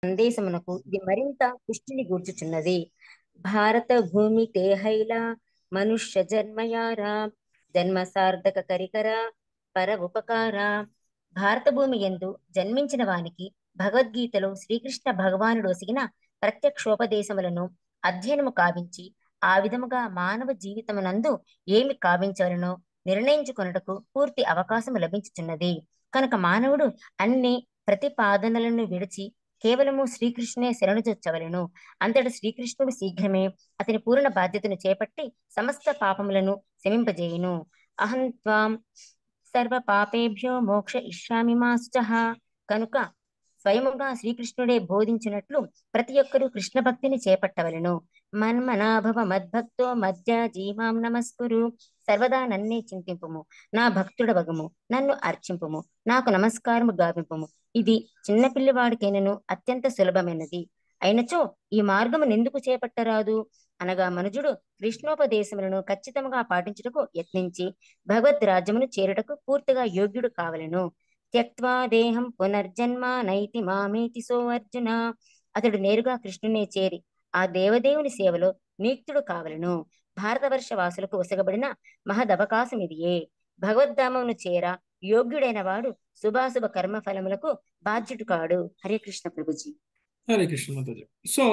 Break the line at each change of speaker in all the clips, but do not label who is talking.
సందేశమునకు ఇది మరింత పుష్టిని గూర్చుచున్నది భారత భూమి తేహైల మనుష్య జన్మయారా జన్మ సార్థక కరికర పర ఉపకార భారత భూమి ఎందు జన్మించిన వానికి భగవద్గీతలో శ్రీకృష్ణ భగవానుడు ఒసిగిన ప్రత్యక్షోపదేశములను అధ్యయనము కావించి ఆ విధముగా మానవ జీవితమునందు ఏమి కావించాలనో నిర్ణయించుకొనుటకు పూర్తి అవకాశం లభించుచున్నది కనుక మానవుడు అన్ని ప్రతిపాదనలను విడిచి కేవలము శ్రీకృష్ణే శరణుజొచ్చవలను అంతటి శ్రీకృష్ణుడు శీఘ్రమే అతని పూర్ణ బాధ్యతను చేపట్టి సమస్త పాపములను శమింపజేయును అహం త్వాం సర్వ పాపేభ్యో మోక్ష ఇష్యామి మాస్టహ కనుక స్వయముగా శ్రీకృష్ణుడే బోధించినట్లు ప్రతి ఒక్కరూ కృష్ణ భక్తిని చేపట్టవలను మన్మనాభవ మద్భక్తో మధ్య జీమాం నమస్కురు సర్వదా నన్నే చింతింపుము నా భక్తుడవగము నన్ను అర్చింపుము నాకు నమస్కారము గావింపుము ఇది చిన్న పిల్లివాడికైనను అత్యంత సులభమైనది అయినచో ఈ మార్గము నెందుకు చేపట్టరాదు అనగా మనుజుడు కృష్ణోపదేశములను ఖచ్చితంగా పాటించుటకు యత్నించి భగవద్ రాజ్యమును చేరుటకు పూర్తిగా యోగ్యుడు కావలను త్యక్వా దేహం పునర్జన్మ నైతి మామేతి సో అర్జున అతడు నేరుగా కృష్ణునే చేరి ఆ దేవదేవుని సేవలో నియుక్తుడు కావలను భారతవర్ష వాసులకు ఒసగబడిన మహదవకాశం ఇదియే భగవద్ధామమును చేర యోగ్యుడైన వాడు శుభాశుభ కర్మ ఫలములకు బాధ్యుడు కాడు హరే కృష్ణ ప్రభుజీ
హరే కృష్ణ మాతాజీ సో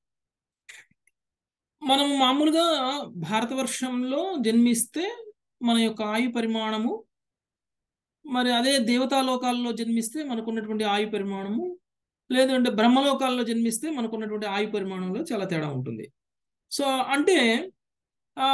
మనం మామూలుగా భారతవర్షంలో జన్మిస్తే మన యొక్క ఆయు పరిమాణము మరి అదే దేవతాలోకాల్లో జన్మిస్తే మనకున్నటువంటి ఆయు పరిమాణము లేదంటే బ్రహ్మలోకాల్లో జన్మిస్తే మనకున్నటువంటి ఆయు పరిమాణంలో చాలా తేడా ఉంటుంది సో అంటే ఆ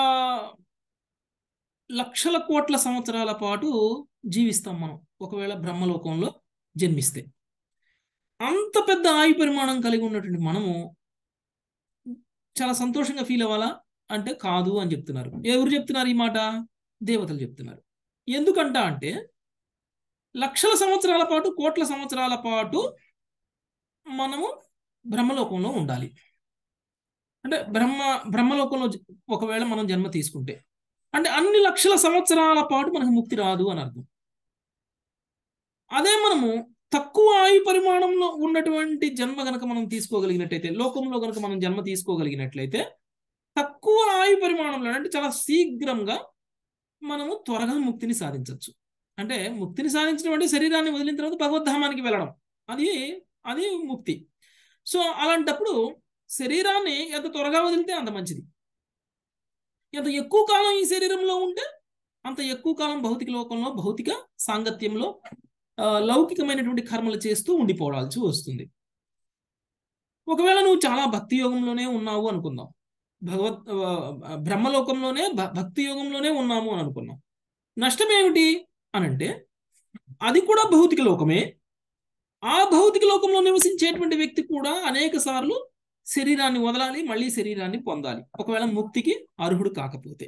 లక్షల కోట్ల సంవత్సరాల పాటు జీవిస్తాం మనం ఒకవేళ బ్రహ్మలోకంలో జన్మిస్తే అంత పెద్ద ఆయు పరిమాణం కలిగి ఉన్నటువంటి మనము చాలా సంతోషంగా ఫీల్ అవ్వాలా అంటే కాదు అని చెప్తున్నారు ఎవరు చెప్తున్నారు ఈ మాట దేవతలు చెప్తున్నారు ఎందుకంట అంటే లక్షల సంవత్సరాల పాటు కోట్ల సంవత్సరాల పాటు మనము బ్రహ్మలోకంలో ఉండాలి అంటే బ్రహ్మ బ్రహ్మలోకంలో జ- ఒకవేళ మనం జన్మ తీసుకుంటే అంటే అన్ని లక్షల సంవత్సరాల పాటు మనకు ముక్తి రాదు అని అర్థం అదే మనము తక్కువ ఆయు పరిమాణంలో ఉన్నటువంటి జన్మ గనక మనం తీసుకోగలిగినట్లయితే లోకంలో గనక మనం జన్మ తీసుకోగలిగినట్లయితే తక్కువ ఆయు పరిమాణంలో అంటే చాలా శీఘ్రంగా మనము త్వరగా ముక్తిని సాధించవచ్చు అంటే ముక్తిని సాధించడం అంటే శరీరాన్ని వదిలిన తర్వాత భగవద్ధామానికి వెళ్ళడం అది అది ముక్తి సో అలాంటప్పుడు శరీరాన్ని ఎంత త్వరగా వదిలితే అంత మంచిది ఎంత ఎక్కువ కాలం ఈ శరీరంలో ఉంటే అంత ఎక్కువ కాలం భౌతిక లోకంలో భౌతిక సాంగత్యంలో ఆ, లౌకికమైనటువంటి కర్మలు చేస్తూ ఉండిపోవాల్సి వస్తుంది ఒకవేళ నువ్వు చాలా భక్తి యోగంలోనే ఉన్నావు అనుకుందాం భగవత్ ఆ, బ్రహ్మలోకంలోనే భ- భక్తి యోగంలోనే ఉన్నాము అని అనుకున్నాం నష్టం ఏమిటి అని అంటే అది కూడా భౌతిక లోకమే ఆ భౌతిక లోకంలో నివసించేటువంటి వ్యక్తి కూడా అనేక సార్లు శరీరాన్ని వదలాలి మళ్ళీ శరీరాన్ని పొందాలి ఒకవేళ ముక్తికి అర్హుడు కాకపోతే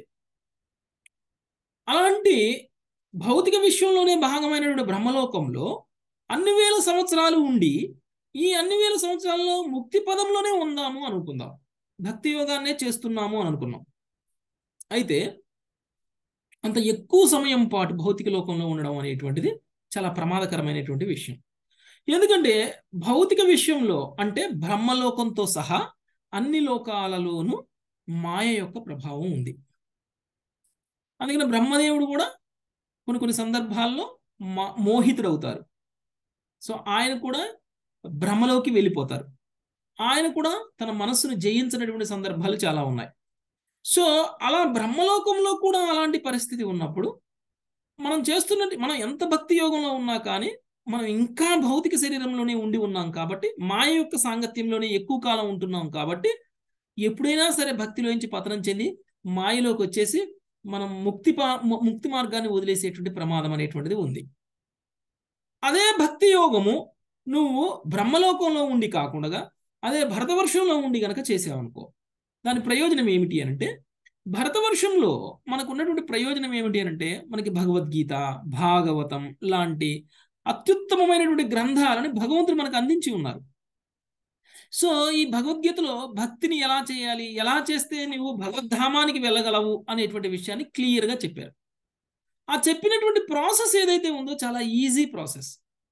అలాంటి భౌతిక విశ్వంలోనే భాగమైనటువంటి బ్రహ్మలోకంలో అన్ని వేల సంవత్సరాలు ఉండి ఈ అన్ని వేల సంవత్సరాల్లో ముక్తి పదంలోనే ఉందాము అనుకుందాం భక్తి యోగాన్నే చేస్తున్నాము అని అనుకున్నాం అయితే అంత ఎక్కువ సమయం పాటు భౌతిక లోకంలో ఉండడం అనేటువంటిది చాలా ప్రమాదకరమైనటువంటి విషయం ఎందుకంటే భౌతిక విషయంలో అంటే బ్రహ్మలోకంతో సహా అన్ని లోకాలలోనూ మాయ యొక్క ప్రభావం ఉంది అందుకని బ్రహ్మదేవుడు కూడా కొన్ని కొన్ని సందర్భాల్లో మా మోహితుడవుతారు సో ఆయన కూడా భ్రమలోకి వెళ్ళిపోతారు ఆయన కూడా తన మనస్సును జయించినటువంటి సందర్భాలు చాలా ఉన్నాయి సో అలా బ్రహ్మలోకంలో కూడా అలాంటి పరిస్థితి ఉన్నప్పుడు మనం చేస్తున్నట్టు మనం ఎంత భక్తి యోగంలో ఉన్నా కానీ మనం ఇంకా భౌతిక శరీరంలోనే ఉండి ఉన్నాం కాబట్టి మాయ యొక్క సాంగత్యంలోనే ఎక్కువ కాలం ఉంటున్నాం కాబట్టి ఎప్పుడైనా సరే భక్తిలోంచి పతనం చెంది మాయలోకి వచ్చేసి మనం ముక్తి పా ము- ముక్తి మార్గాన్ని వదిలేసేటువంటి ప్రమాదం అనేటువంటిది ఉంది అదే భక్తి యోగము నువ్వు బ్రహ్మలోకంలో ఉండి కాకుండా అదే భరతవర్షంలో ఉండి గనక చేసావనుకో దాని ప్రయోజనం ఏమిటి అంటే భరతవర్షంలో మనకు ఉన్నటువంటి ప్రయోజనం ఏమిటి అంటే మనకి భగవద్గీత భాగవతం లాంటి అత్యుత్తమమైనటువంటి గ్రంథాలని భగవంతుడు మనకు అందించి ఉన్నారు సో ఈ భగవద్గీతలో భక్తిని ఎలా చేయాలి ఎలా చేస్తే నువ్వు భగవద్ధామానికి వెళ్ళగలవు అనేటువంటి విషయాన్ని క్లియర్గా చెప్పారు ఆ చెప్పినటువంటి ప్రాసెస్ ఏదైతే ఉందో చాలా ఈజీ ప్రాసెస్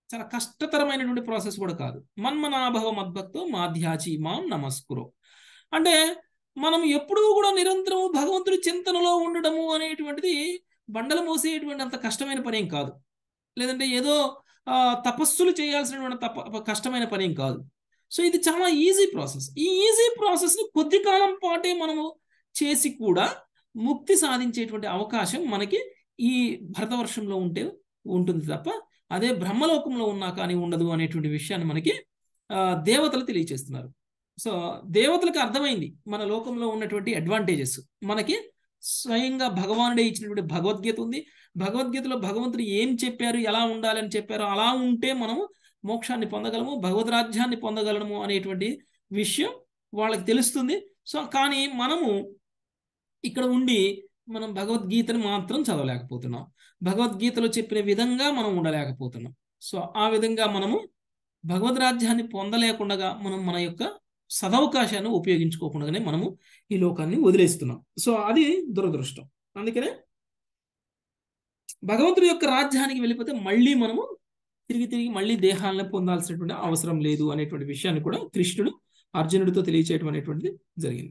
చాలా కష్టతరమైనటువంటి ప్రాసెస్ కూడా కాదు మన్మనాభవ మద్భక్తో మాధ్యాచి మాం నమస్కురో అంటే మనం ఎప్పుడూ కూడా నిరంతరం భగవంతుడి చింతనలో ఉండడము అనేటువంటిది బండలు మోసేటువంటి అంత కష్టమైన పని ఏం కాదు లేదంటే ఏదో ఆ, తపస్సులు చేయాల్సినటువంటి తప కష్టమైన పని ఏం కాదు సో ఇది చాలా ఈజీ ప్రాసెస్ ఈ ఈజీ ప్రాసెస్ని కొద్ది కాలం పాటే మనము చేసి కూడా ముక్తి సాధించేటువంటి అవకాశం మనకి ఈ భరతవర్షంలో ఉంటే ఉంటుంది తప్ప అదే బ్రహ్మలోకంలో ఉన్నా కానీ ఉండదు అనేటువంటి విషయాన్ని మనకి ఆ, దేవతలు తెలియచేస్తున్నారు సో దేవతలకు అర్థమైంది మన లోకంలో ఉన్నటువంటి అడ్వాంటేజెస్ మనకి స్వయంగా భగవానుడే ఇచ్చినటువంటి భగవద్గీత ఉంది భగవద్గీతలో భగవంతుడు ఏం చెప్పారు ఎలా ఉండాలని చెప్పారో అలా ఉంటే మనము మోక్షాన్ని పొందగలము భగవద్ రాజ్యాన్ని పొందగలము అనేటువంటి విషయం వాళ్ళకి తెలుస్తుంది సో కానీ మనము ఇక్కడ ఉండి మనం భగవద్గీతను మాత్రం చదవలేకపోతున్నాం భగవద్గీతలో చెప్పిన విధంగా మనం ఉండలేకపోతున్నాం సో ఆ విధంగా మనము భగవద్ రాజ్యాన్ని పొందలేకుండా మనం మన యొక్క సదవకాశాన్ని ఉపయోగించుకోకుండానే మనము ఈ లోకాన్ని వదిలేస్తున్నాం సో అది దురదృష్టం అందుకనే భగవంతుడి యొక్క రాజ్యానికి వెళ్ళిపోతే మళ్ళీ మనము తిరిగి తిరిగి మళ్ళీ దేహాలను పొందాల్సినటువంటి అవసరం లేదు అనేటువంటి విషయాన్ని కూడా కృష్ణుడు అర్జునుడితో తెలియచేయడం అనేటువంటిది జరిగింది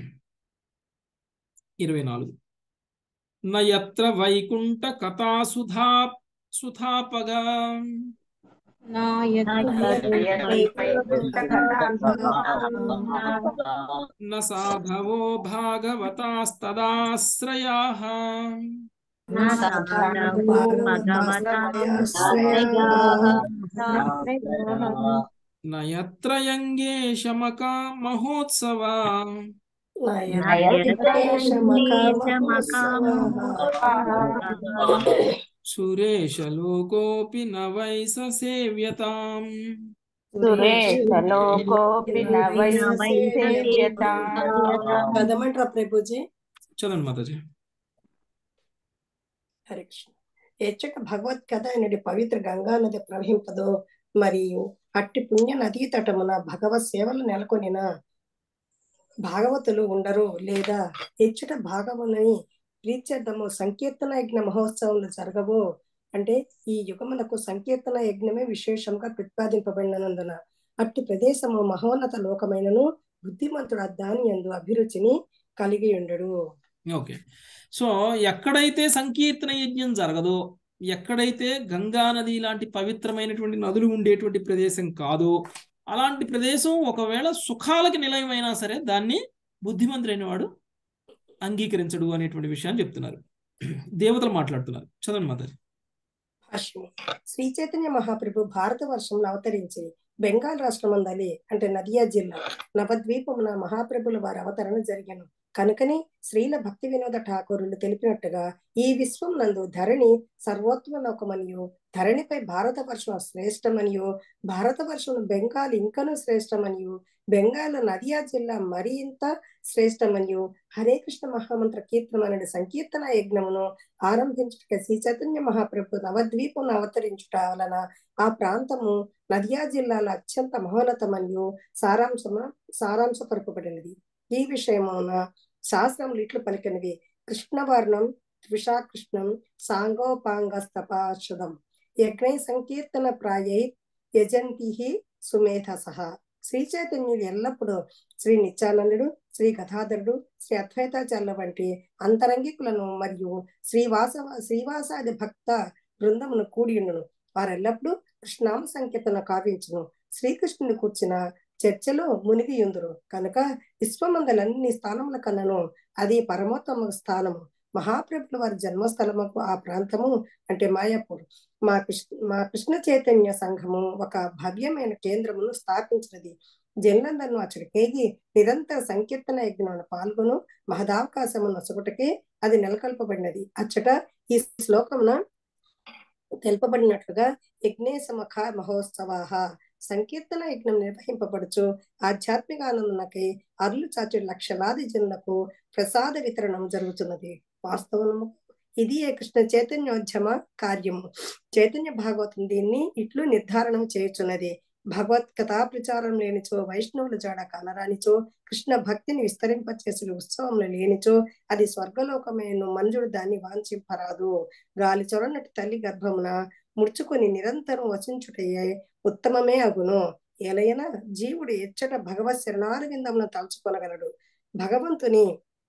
ఇరవై నాలుగు నయత్ర వైకుంఠ కథా సుధా సుధాపగా న సాధవో భాగవతాస్తదాశ్రయా నయత్రయంగే శమకా మహోత్సవా సురేశలోకోపి న వైస సేవ్యతాం
చదవమంటారా ప్రభుజీ
చదండి మాతాజీ
హరే కృష్ణ ఎచ్చట భగవత్ కథ అనేది పవిత్ర గంగా నది ప్రవహింపదో మరియు అట్టి పుణ్య నదీ తటమున భగవత్ సేవలు నెలకొనిన భాగవతులు ఉండరు లేదా ఎచ్చట భాగవని ప్రీత్యర్థము సంకీర్తన యజ్ఞ మహోత్సవాలు జరగవు అంటే ఈ యుగమునకు సంకీర్తన యజ్ఞమే విశేషంగా ప్రతిపాదింపబడినందున అట్టి ప్రదేశము మహోన్నత లోకమైనను బుద్ధిమంతుడు దాని యందు అభిరుచిని కలిగి ఉండడు
ఓకే సో ఎక్కడైతే సంకీర్తన యజ్ఞం జరగదో ఎక్కడైతే గంగా నది లాంటి పవిత్రమైనటువంటి నదులు ఉండేటువంటి ప్రదేశం కాదో అలాంటి ప్రదేశం ఒకవేళ సుఖాలకి నిలయమైనా సరే దాన్ని బుద్ధిమంతుడైన వాడు అంగీకరించడు అనేటువంటి విషయాన్ని చెప్తున్నారు దేవతలు మాట్లాడుతున్నారు చదవండి మాతాజీ
భాష్యము శ్రీ చైతన్య మహాప్రభు భారత వర్షంలో అవతరించి బెంగాల్ రాష్ట్రమందలి అంటే నదియా జిల్లా నవద్వీపమున మహాప్రభుల వారి అవతరణ జరిగాను కనుకని శ్రీల భక్తి వినోద ఠాకూరులు తెలిపినట్టుగా ఈ విశ్వం నందు ధరణి సర్వోత్తమ లోకమనియు ధరణిపై భారత వర్షం శ్రేష్టమనియు భారత వర్షం బెంగాల్ ఇంకనూ శ్రేష్టమనియు బెంగాల్ నదియా జిల్లా మరింత శ్రేష్టమనియు హరే కృష్ణ మహామంత్ర కీర్తనం అనే సంకీర్తన యజ్ఞమును ఆరంభించుట శ్రీ చైతన్య మహాప్రభు నవద్వీపం అవతరించుట వలన ఆ ప్రాంతము నదియా జిల్లాలో అత్యంత మహోన్నతమనియు సారాంశము సారాంశపరపబడినది ఈ విషయమున శాస్త్రములు ఇట్లు పలికినవి కృష్ణవర్ణం త్రిషాకృష్ణం సాంగోపాంగస్తపాశుధం యజ్ఞై సంకీర్తన ప్రాయై యజంతి సుమేధస శ్రీ చైతన్యుడు ఎల్లప్పుడూ శ్రీ నిత్యానందుడు శ్రీ గదాధరుడు శ్రీ అద్వైతాచార్యుల వంటి అంతరంగికులను మరియు శ్రీవాస శ్రీవాసాది భక్త బృందమును కూడియుండును వారెల్లప్పుడూ కృష్ణామ సంకీర్తన కావించును శ్రీకృష్ణుని కూర్చిన చర్చలో మునిగి ఉందురు కనుక విశ్వమందలన్ని స్థానముల కన్నను అది పరమోత్తమ స్థానము మహాప్రభుల వారి జన్మస్థలముకు ఆ ప్రాంతము అంటే మాయాపూర్ మా కృష్ణ మా కృష్ణ చైతన్య సంఘము ఒక భవ్యమైన కేంద్రమును స్థాపించినది జనులందరూ అచ్చడికేగి నిరంతర సంకీర్తన యజ్ఞంలో పాల్గొను మహదావకాశము నొసగుటకే అది నెలకొల్పబడినది అచ్చట ఈ శ్లోకమున తెలుపబడినట్లుగా యజ్ఞేశమఖ మహోత్సవాహ సంకీర్తన యజ్ఞం నిర్వహింపబడుచు ఆధ్యాత్మిక ఆనందనకై అర్లు చాచు లక్షలాది జనులకు ప్రసాద వితరణం జరుగుతున్నది వాస్తవము ఇది ఏ కృష్ణ చైతన్యోద్యమ కార్యము చైతన్య భాగవతం దీన్ని ఇట్లు నిర్ధారణం చేయుచున్నది భగవత్ కథా ప్రచారం లేనిచో వైష్ణవుల జాడ కనరానిచో కృష్ణ భక్తిని విస్తరింపచేసిన ఉత్సవంలో లేనిచో అది స్వర్గలోకమైన మంజుడు దాన్ని వాంఛింపరాదు గాలి చొరనటి తల్లి గర్భమున ముడుచుకొని నిరంతరం వసించుటయే ఉత్తమమే అగును ఎలైనా జీవుడు ఎచ్చట భగవత్ శరణారవిందమును తలుచుకొనగలడు భగవంతుని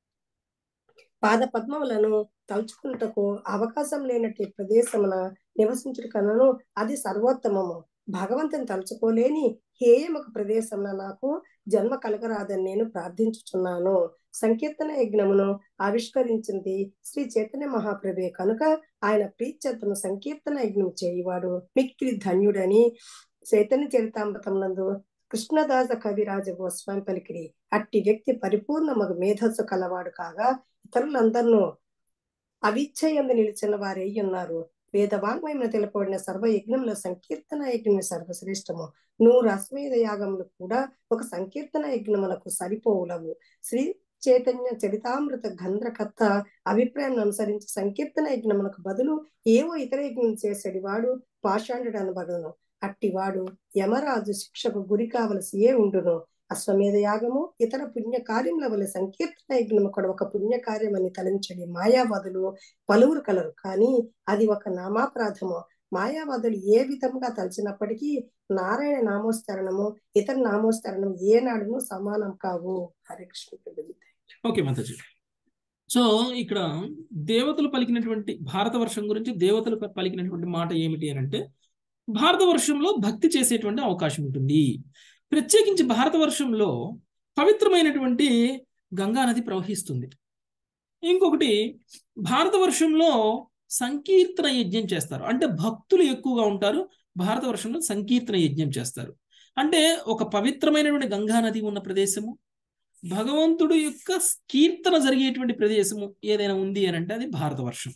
పాద పద్మములను తలుచుకుంటకు అవకాశం లేనట్టి ప్రదేశమున నివసించుట కనను అది సర్వోత్తమము భగవంతుని తలుచుకోలేని హేయమక ప్రదేశమున నాకు జన్మ కలగరాదని నేను ప్రార్థించుచున్నాను సంకీర్తన యజ్ఞమును ఆవిష్కరించింది శ్రీ చైతన్య మహాప్రభే కనుక ఆయన ప్రీత్యర్థము సంకీర్తన యజ్ఞం చేయువాడు మిక్కిలి ధన్యుడని చైతన్య చరితామృతమునందు కృష్ణదాస కవిరాజ గోస్వామి పలికిరి అట్టి వ్యక్తి పరిపూర్ణ మగ మేధస్సు కలవాడు కాగా ఇతరులందరినూ అవిచ్ఛయందు నిలిచిన వారే ఉన్నారు వేద వాంగ్మయమును తెలుపబడిన సర్వ యజ్ఞంలో సంకీర్తన యజ్ఞం సర్వశ్రేష్టము నూరు అశ్వేధ యాగములు కూడా ఒక సంకీర్తన యజ్ఞములకు సరిపోవులవు శ్రీ చైతన్య చరితామృత గంధ్రకర్త అభిప్రాయం అనుసరించి సంకీర్తన యజ్ఞములకు బదులు ఏవో ఇతర యజ్ఞం చేసేది వాడు పాషాండు అనబడును అట్టివాడు యమరాజు శిక్షకు గురి కావలసి ఏ ఉండును అశ్వమేధ యాగము ఇతర పుణ్య కార్యముల వల్ల సంకీర్తన యజ్ఞము కూడా ఒక పుణ్య కార్యమని తలంచడి మాయావాదులు పలువురు కలరు కానీ అది ఒక నామాపరాధము మాయావాదులు ఏ విధంగా తలచినప్పటికీ నారాయణ నామోస్తరణము ఇతర నామోస్తరణం ఏనాడును సమానం కావు హరే కృష్ణ ప్రభుజీ.
ఓకే మాతాజీ సో ఇక్కడ దేవతలు పలికినటువంటి భారతవర్షం గురించి దేవతలు పలికినటువంటి మాట ఏమిటి అని అంటే భారతవర్షంలో భక్తి చేసేటువంటి అవకాశం ఉంటుంది ప్రత్యేకించి భారతవర్షంలో పవిత్రమైనటువంటి గంగా నది ప్రవహిస్తుంది ఇంకొకటి భారతవర్షంలో సంకీర్తన యజ్ఞం చేస్తారు అంటే భక్తులు ఎక్కువగా ఉంటారు భారతవర్షంలో సంకీర్తన యజ్ఞం చేస్తారు అంటే ఒక పవిత్రమైనటువంటి గంగా నది ఉన్న ప్రదేశము భగవంతుడు యొక్క కీర్తన జరిగేటువంటి ప్రదేశము ఏదైనా ఉంది అని అంటే అది భారతవర్షం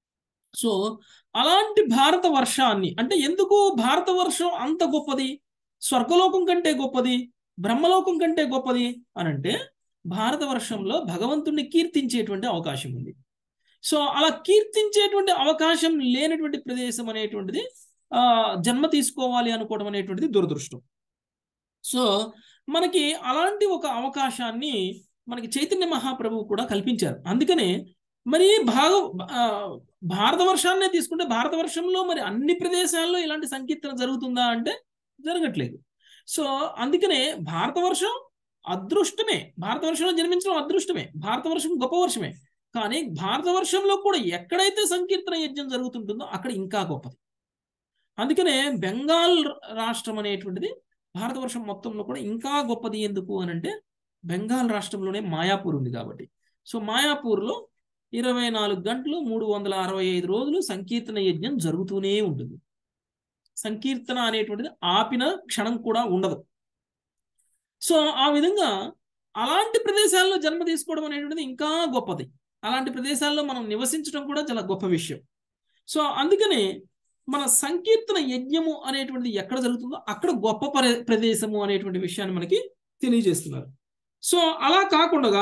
సో అలాంటి భారత వర్షాన్ని అంటే ఎందుకు భారత వర్షం అంత గొప్పది స్వర్గలోకం కంటే గొప్పది బ్రహ్మలోకం కంటే గొప్పది అని అంటే భారత వర్షంలో భగవంతుణ్ణి కీర్తించేటువంటి అవకాశం ఉంది సో అలా కీర్తించేటువంటి అవకాశం లేనటువంటి ప్రదేశం అనేటువంటిది ఆ జన్మ తీసుకోవాలి అనుకోవడం అనేటువంటిది దురదృష్టం సో మనకి అలాంటి ఒక అవకాశాన్ని మనకి చైతన్య మహాప్రభువు కూడా కల్పించారు అందుకనే మరి భాగ ఆ, భారతవర్షాన్నే తీసుకుంటే భారతవర్షంలో మరి అన్ని ప్రదేశాల్లో ఇలాంటి సంకీర్తన జరుగుతుందా అంటే జరగట్లేదు సో అందుకనే భారతవర్షం అదృష్టమే భారతవర్షంలో జన్మించడం అదృష్టమే భారతవర్షం గొప్ప వర్షమే కానీ భారతవర్షంలో కూడా ఎక్కడైతే సంకీర్తన యజ్ఞం జరుగుతుంటుందో అక్కడ ఇంకా గొప్పది అందుకనే బెంగాల్ రాష్ట్రం అనేటువంటిది భారతవర్షం మొత్తంలో కూడా ఇంకా గొప్పది ఎందుకు అని అంటే బెంగాల్ రాష్ట్రంలోనే మాయాపూర్ ఉంది కాబట్టి సో మాయాపూర్లో ఇరవై నాలుగు గంటలు మూడు వందల అరవై ఐదు రోజులు సంకీర్తన యజ్ఞం జరుగుతూనే ఉంటుంది సంకీర్తన అనేటువంటిది ఆపిన క్షణం కూడా ఉండదు సో ఆ విధంగా అలాంటి ప్రదేశాల్లో జన్మ తీసుకోవడం అనేటువంటిది ఇంకా గొప్పది అలాంటి ప్రదేశాల్లో మనం నివసించడం కూడా చాలా గొప్ప విషయం సో అందుకనే మన సంకీర్తన యజ్ఞము అనేటువంటిది ఎక్కడ జరుగుతుందో అక్కడ గొప్ప ప్ర- ప్రదేశము అనేటువంటి విషయాన్ని మనకి తెలియజేస్తున్నారు సో అలా కాకుండా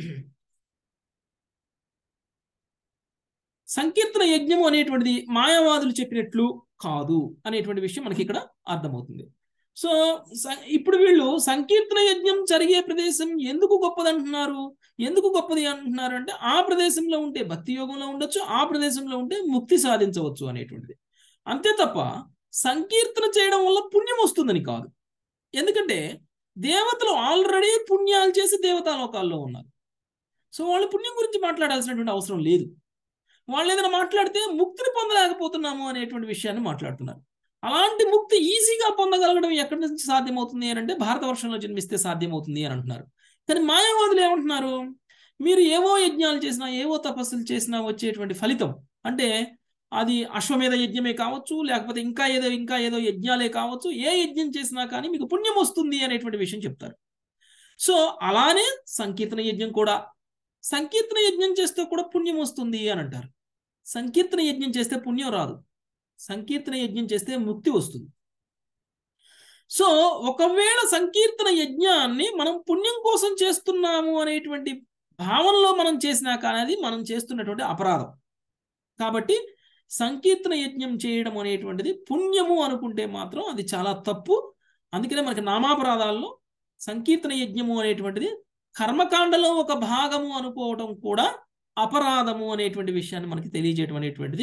సంకీర్తన యజ్ఞము అనేటువంటిది మాయావాదులు చెప్పినట్లు కాదు అనేటువంటి విషయం మనకి ఇక్కడ అర్థమవుతుంది సో స- ఇప్పుడు వీళ్ళు సంకీర్తన యజ్ఞం జరిగే ప్రదేశం ఎందుకు గొప్పది అంటున్నారు ఎందుకు గొప్పది అంటున్నారు అంటే ఆ ప్రదేశంలో ఉంటే భక్తి యోగంలో ఉండొచ్చు ఆ ప్రదేశంలో ఉంటే ముక్తి సాధించవచ్చు అనేటువంటిది అంతే తప్ప సంకీర్తన చేయడం వల్ల పుణ్యం వస్తుందని కాదు ఎందుకంటే దేవతలు ఆల్రెడీ పుణ్యాలు చేసి దేవతాలోకాల్లో ఉన్నారు సో వాళ్ళు పుణ్యం గురించి మాట్లాడాల్సినటువంటి అవసరం లేదు వాళ్ళు ఏదైనా మాట్లాడితే ముక్తిని పొందలేకపోతున్నాము అనేటువంటి విషయాన్ని మాట్లాడుతున్నారు అలాంటి ముక్తి ఈజీగా పొందగలగడం ఎక్కడి నుంచి సాధ్యమవుతుంది అని అంటే భారతవర్షంలో జన్మిస్తే సాధ్యమవుతుంది అని అంటున్నారు కానీ మాయావాదులు ఏమంటున్నారు మీరు ఏవో యజ్ఞాలు చేసినా ఏవో తపస్సులు చేసినా వచ్చేటువంటి ఫలితం అంటే అది అశ్వమేధ యజ్ఞమే కావచ్చు లేకపోతే ఇంకా ఏదో ఇంకా ఏదో యజ్ఞాలే కావచ్చు ఏ యజ్ఞం చేసినా కానీ మీకు పుణ్యం వస్తుంది అనేటువంటి విషయం చెప్తారు సో అలానే సంకీర్తన యజ్ఞం కూడా సంకీర్తన యజ్ఞం చేస్తే కూడా పుణ్యం వస్తుంది అని అంటారు సంకీర్తన యజ్ఞం చేస్తే పుణ్యం రాదు సంకీర్తన యజ్ఞం చేస్తే ముక్తి వస్తుంది సో ఒకవేళ సంకీర్తన యజ్ఞాన్ని మనం పుణ్యం కోసం చేస్తున్నాము అనేటువంటి భావనలో మనం చేసినా కానీ అది మనం చేస్తున్నటువంటి అపరాధం కాబట్టి సంకీర్తన యజ్ఞం చేయడం అనేటువంటిది పుణ్యము అనుకుంటే మాత్రం అది చాలా తప్పు అందుకనే మనకి నామాపరాధాల్లో సంకీర్తన యజ్ఞము అనేటువంటిది కర్మకాండలో ఒక భాగము అనుకోవటం కూడా అపరాధము అనేటువంటి విషయాన్ని మనకి తెలియజేయడం అనేటువంటిది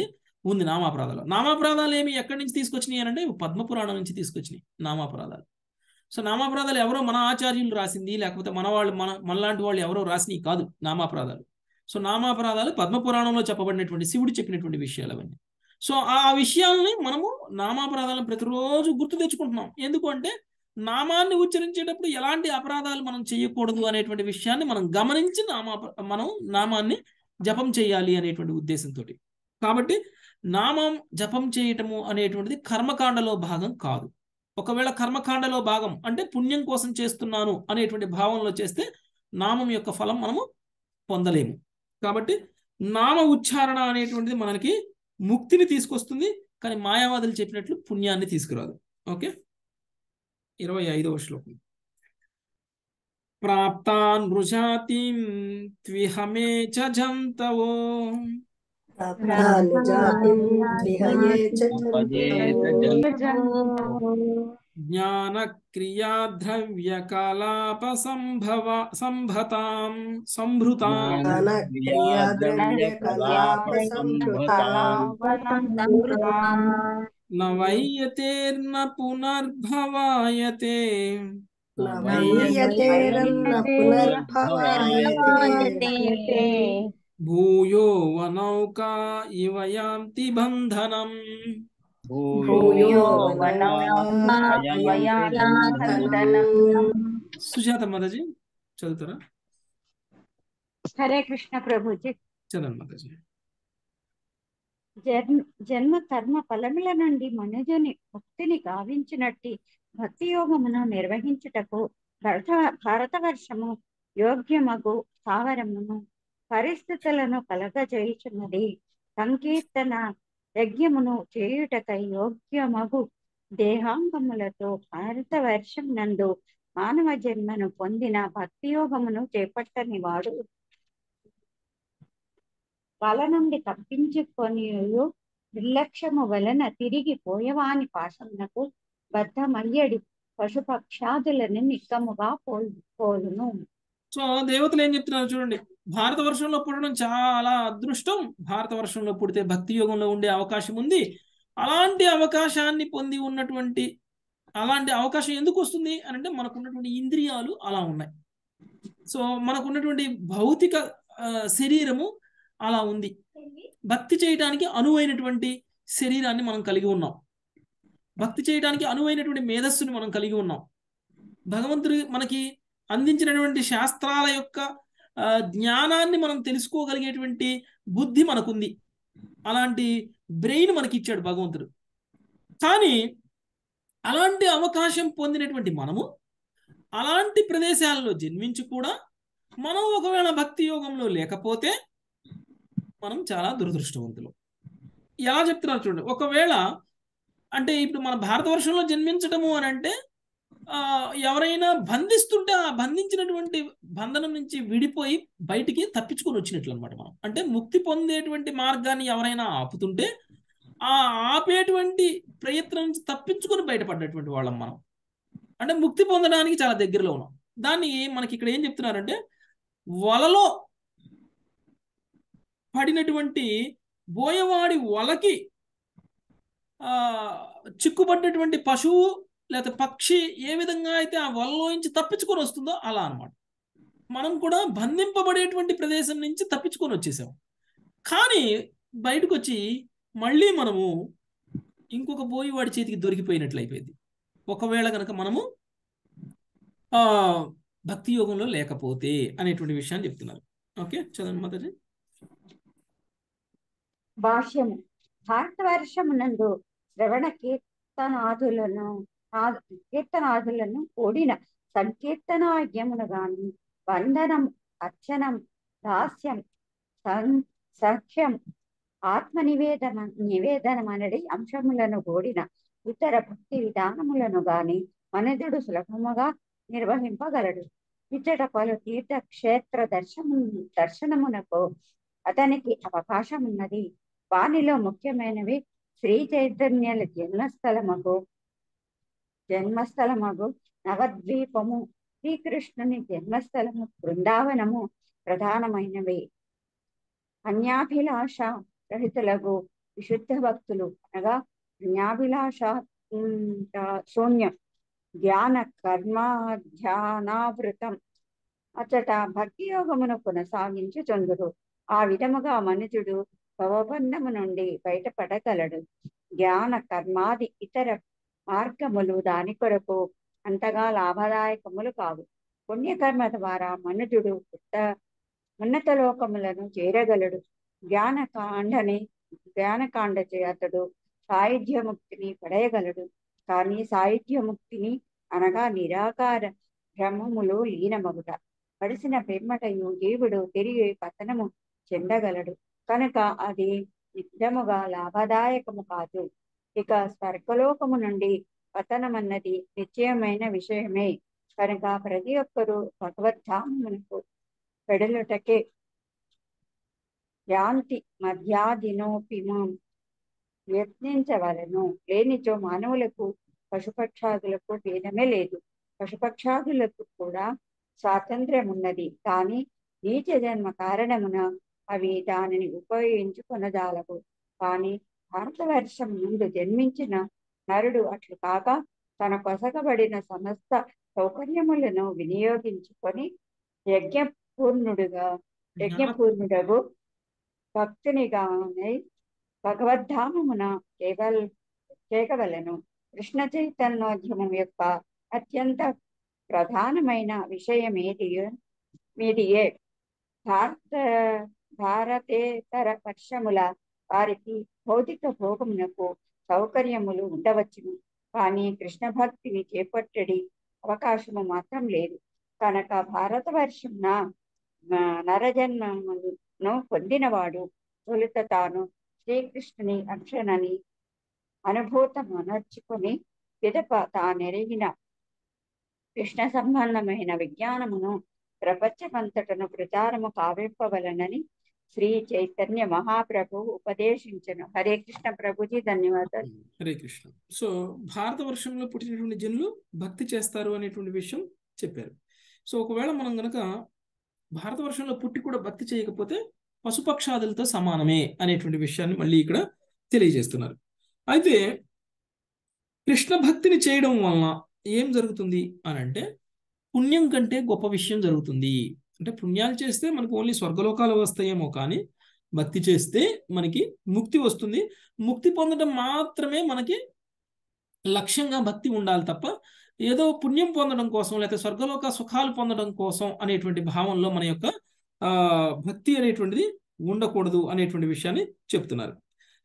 ఉంది నామాపరాధాలు నామాపరాధాలు ఏమి ఎక్కడి నుంచి తీసుకొచ్చినాయి అంటే పద్మపురాణం నుంచి తీసుకొచ్చినాయి నామాపరాధాలు సో నామాపరాధాలు ఎవరో మన ఆచార్యులు రాసింది లేకపోతే మన వాళ్ళు మన మనలాంటి వాళ్ళు ఎవరో రాసినవి కాదు నామాపరాధాలు సో నామాపరాధాలు పద్మపురాణంలో చెప్పబడినటువంటి శివుడు చెప్పినటువంటి విషయాలు అవన్నీ సో ఆ విషయాల్ని మనము నామాపరాధాలను ప్రతిరోజు గుర్తు తెచ్చుకుంటున్నాం ఎందుకు అంటే నామాన్ని ఉచ్చరించేటప్పుడు ఎలాంటి అపరాధాలు మనం చేయకూడదు అనేటువంటి విషయాన్ని మనం గమనించి నామా మనం నామాన్ని జపం చేయాలి అనేటువంటి ఉద్దేశంతో కాబట్టి నామం జపం చేయటము అనేటువంటిది కర్మకాండలో భాగం కాదు ఒకవేళ కర్మకాండలో భాగం అంటే పుణ్యం కోసం చేస్తున్నాను అనేటువంటి భావంలో చేస్తే నామం యొక్క ఫలం మనము పొందలేము కాబట్టి నామ ఉచ్చారణ అనేటువంటిది మనకి ముక్తిని తీసుకొస్తుంది కానీ మాయావాదులు చెప్పినట్లు పుణ్యాన్ని తీసుకురాదు ఓకే ఇరవై ఐదవ శ్లోకం ప్రాప్తాన్ వృషాతిం త్విహమే చ జంతవో
ప్రాప్తానుజాతిం విహయే చ
జ్ఞాన క్రియా ద్రవ్య కలాప సంభవ సంభతాం సంభృతాం
జ్ఞాన క్రియా ద్రవ్య కలాప సంభృతాం
నవయ్యతేర్న పునర్భవాయతే
నవయ్యతేరన్న పునర్భవాయతే
భూయో వనౌకా ఇవ యాంతి బంధనం
భూయో
సుజాత మాతాజీ చదువుతారా
హరే కృష్ణ ప్రభుజీ
చదవండి మాతాజీ
జన్మ జన్మ కర్మ ఫలముల నుండి మనుజుని ముక్తిని గావించినట్టి భక్తి యోగమును నిర్వహించుటకు భరత భారతవర్షము యోగ్యమగు స్థావరమును పరిస్థితులను కలగజేయుచున్నది సంకీర్తన యజ్ఞమును చేయుటకై యోగ్యమగు దేహాంగములతో భారతవర్షం నందు మానవ జన్మను పొందిన భక్తి యోగమును చేపట్టని వాడు వల నుండి తప్పించుకొని నిర్లక్ష్యము వలన తిరిగి పోయవాని పాశమునకు బద్ధమయ్యడి పశుపక్షాదులను నిక్కముగా పోల్ పోలును
సో దేవతలు ఏం చెప్తున్నారు చూడండి భారత వర్షంలో పుట్టడం చాలా అదృష్టం భారత వర్షంలో పుడితే భక్తి యోగంలో ఉండే అవకాశం ఉంది అలాంటి అవకాశాన్ని పొంది ఉన్నటువంటి అలాంటి అవకాశం ఎందుకు వస్తుంది అని అంటే మనకు ఉన్నటువంటి ఇంద్రియాలు అలా ఉన్నాయి సో మనకు ఉన్నటువంటి భౌతిక ఆ, శరీరము అలా ఉంది భక్తి చేయడానికి అనువైనటువంటి శరీరాన్ని మనం కలిగి ఉన్నాం భక్తి చేయడానికి అనువైనటువంటి మేధస్సుని మనం కలిగి ఉన్నాం భగవంతుడు మనకి అందించినటువంటి శాస్త్రాల యొక్క ఆ, జ్ఞానాన్ని మనం తెలుసుకోగలిగేటువంటి బుద్ధి మనకుంది అలాంటి బ్రెయిన్ మనకి ఇచ్చాడు భగవంతుడు కానీ అలాంటి అవకాశం పొందినటువంటి మనము అలాంటి ప్రదేశాలలో జన్మించి కూడా మనం ఒకవేళ భక్తి యోగంలో లేకపోతే మనం చాలా దురదృష్టవంతులు ఎలా చెప్తున్నారు చూడండి ఒకవేళ అంటే ఇప్పుడు మన భారతవర్షంలో జన్మించటము అని అంటే ఆ, ఎవరైనా బంధిస్తుంటే ఆ బంధించినటువంటి బంధనం నుంచి విడిపోయి బయటికి తప్పించుకొని వచ్చినట్లు అనమాట మనం అంటే ముక్తి పొందేటువంటి మార్గాన్ని ఎవరైనా ఆపుతుంటే ఆ ఆపేటువంటి ప్రయత్నం నుంచి తప్పించుకొని బయటపడ్డటువంటి వాళ్ళం మనం అంటే ముక్తి పొందడానికి చాలా దగ్గరలో ఉన్నాం దాన్ని మనకి ఇక్కడ ఏం చెప్తున్నారంటే వలలో పడినటువంటి బోయవాడి వలకి ఆ చిక్కుపడ్డటువంటి పశువు లేకపోతే పక్షి ఏ విధంగా అయితే ఆ వలలోంచి తప్పించుకొని వస్తుందో అలా అన్నమాట మనం కూడా బంధింపబడేటువంటి ప్రదేశం నుంచి తప్పించుకొని వచ్చేసాం కానీ బయటకు వచ్చి మళ్ళీ మనము ఇంకొక బోయివాడి చేతికి దొరికిపోయినట్లు అయిపోయింది ఒకవేళ కనుక మనము ఆ భక్తి యోగంలో లేకపోతే అనేటువంటి విషయాన్ని చెప్తున్నారు ఓకే చదవండి మాతాజీ
భాష్యము భారతవర్షమునందు శ్రవణ కీర్తనాదులను ఆ- కీర్తనాదులను కూడిన సంకీర్తనాజ్ఞమును గాని వందనం అర్చనం దాస్యం సం- సఖ్యం ఆత్మ నివేదన నివేదనం అనేది అంశములను కూడిన ఇతర భక్తి విధానములను గాని మనుజుడు సులభముగా నిర్వహింపగలడు ఇచ్చట పలు తీర్థ క్షేత్ర దర్శనము దర్శనమునకు అతనికి అవకాశం ఉన్నది వానిలో ముఖ్యమైనవి శ్రీ చైతన్యుల జన్మస్థలమగు జన్మస్థలమగు నవద్వీపము శ్రీకృష్ణుని జన్మస్థలము బృందావనము ప్రధానమైనవి అన్యాభిలాష రహితులకు విశుద్ధ భక్తులు అనగా జ్ఞాభిలాష ఉమ్, ఆ, శూన్యం ధ్యాన కర్మ ధ్యానావృతం అచ్చట భక్తి యోగమును కొనసాగించి చందుడు ఆ విధముగా మనుజుడు భవబంధము నుండి బయటపడగలడు జ్ఞాన కర్మాది ఇతర మార్గములు దాని కొరకు అంతగా లాభదాయకములు కావు పుణ్యకర్మ ద్వారా మనుజుడు ఉత్త ఉన్నత లోకములను చేరగలడు జ్ఞానకాండని జ్ఞానకాండ చేతడు సాయుధ్యముక్తిని పడయగలడు కానీ సాయుధ్యముక్తిని అనగా నిరాకార భ్రమములు లీనమగుట పడిసిన పిమ్మటయు జీవుడు తిరిగి పతనము చెందగలడు కనుక అది నిత్యముగా లాభదాయకము కాదు ఇక స్వర్గలోకము నుండి పతనమన్నది నిశ్చయమైన విషయమే కనుక ప్రతి ఒక్కరూ భగవద్ధామమునకు పెడలుటకే యాంతి మధ్యాదినోపిమం యత్నించవలను లేనిచో మానవులకు పశుపక్షాదులకు భేదమే లేదు పశుపక్షాదులకు కూడా స్వాతంత్ర్యం ఉన్నది కానీ నీచ జన్మ కారణమున అవి దానిని ఉపయోగించుకొనజాలవు కానీ భారతవర్షం ముందు జన్మించిన నరుడు అట్లు కాక తన కొసగబడిన సమస్త సౌకర్యములను వినియోగించుకొని యజ్ఞపూర్ణుడుగా యజ్ఞపూర్ణుడగు భక్తునిగానే భగవద్ధామమున కేవల్ కేకవలను కృష్ణ చైతన్యోద్యమం యొక్క అత్యంత ప్రధానమైన విషయం ఏది మీదియే భారత భారతేతర వర్షముల వారికి భౌతిక భోగమునకు సౌకర్యములు ఉండవచ్చును కానీ కృష్ణ భక్తిని చేపట్టడి అవకాశము మాత్రం లేదు కనుక భారతవర్షమున ఆ, నరజన్మను పొందినవాడు తొలుత తాను శ్రీకృష్ణుని అక్షరని అనుభూతం అనర్చుకొని పిదప తానెరిగిన కృష్ణ సంబంధమైన విజ్ఞానమును ప్రపంచమంతటను ప్రచారము కావింపవలనని శ్రీ చైతన్య మహాప్రభు ఉపదేశించను హరే కృష్ణ ప్రభుజీ ధన్యవాదాలు
హరే కృష్ణ సో భారతవర్షంలో పుట్టినటువంటి జనులు భక్తి చేస్తారు అనేటువంటి విషయం చెప్పారు సో ఒకవేళ మనం గనక భారతవర్షంలో పుట్టి కూడా భక్తి చేయకపోతే పశుపక్షాదులతో సమానమే అనేటువంటి విషయాన్ని మళ్ళీ ఇక్కడ తెలియజేస్తున్నారు అయితే కృష్ణ భక్తిని చేయడం వలన ఏం జరుగుతుంది అని అంటే పుణ్యం కంటే గొప్ప విషయం జరుగుతుంది అంటే పుణ్యాలు చేస్తే మనకు ఓన్లీ స్వర్గలోకాలు వస్తాయేమో కానీ భక్తి చేస్తే మనకి ముక్తి వస్తుంది ముక్తి పొందడం మాత్రమే మనకి లక్ష్యంగా భక్తి ఉండాలి తప్ప ఏదో పుణ్యం పొందడం కోసం లేకపోతే స్వర్గలోక సుఖాలు పొందడం కోసం అనేటువంటి భావంలో మన యొక్క ఆ భక్తి అనేటువంటిది ఉండకూడదు అనేటువంటి విషయాన్ని చెప్తున్నారు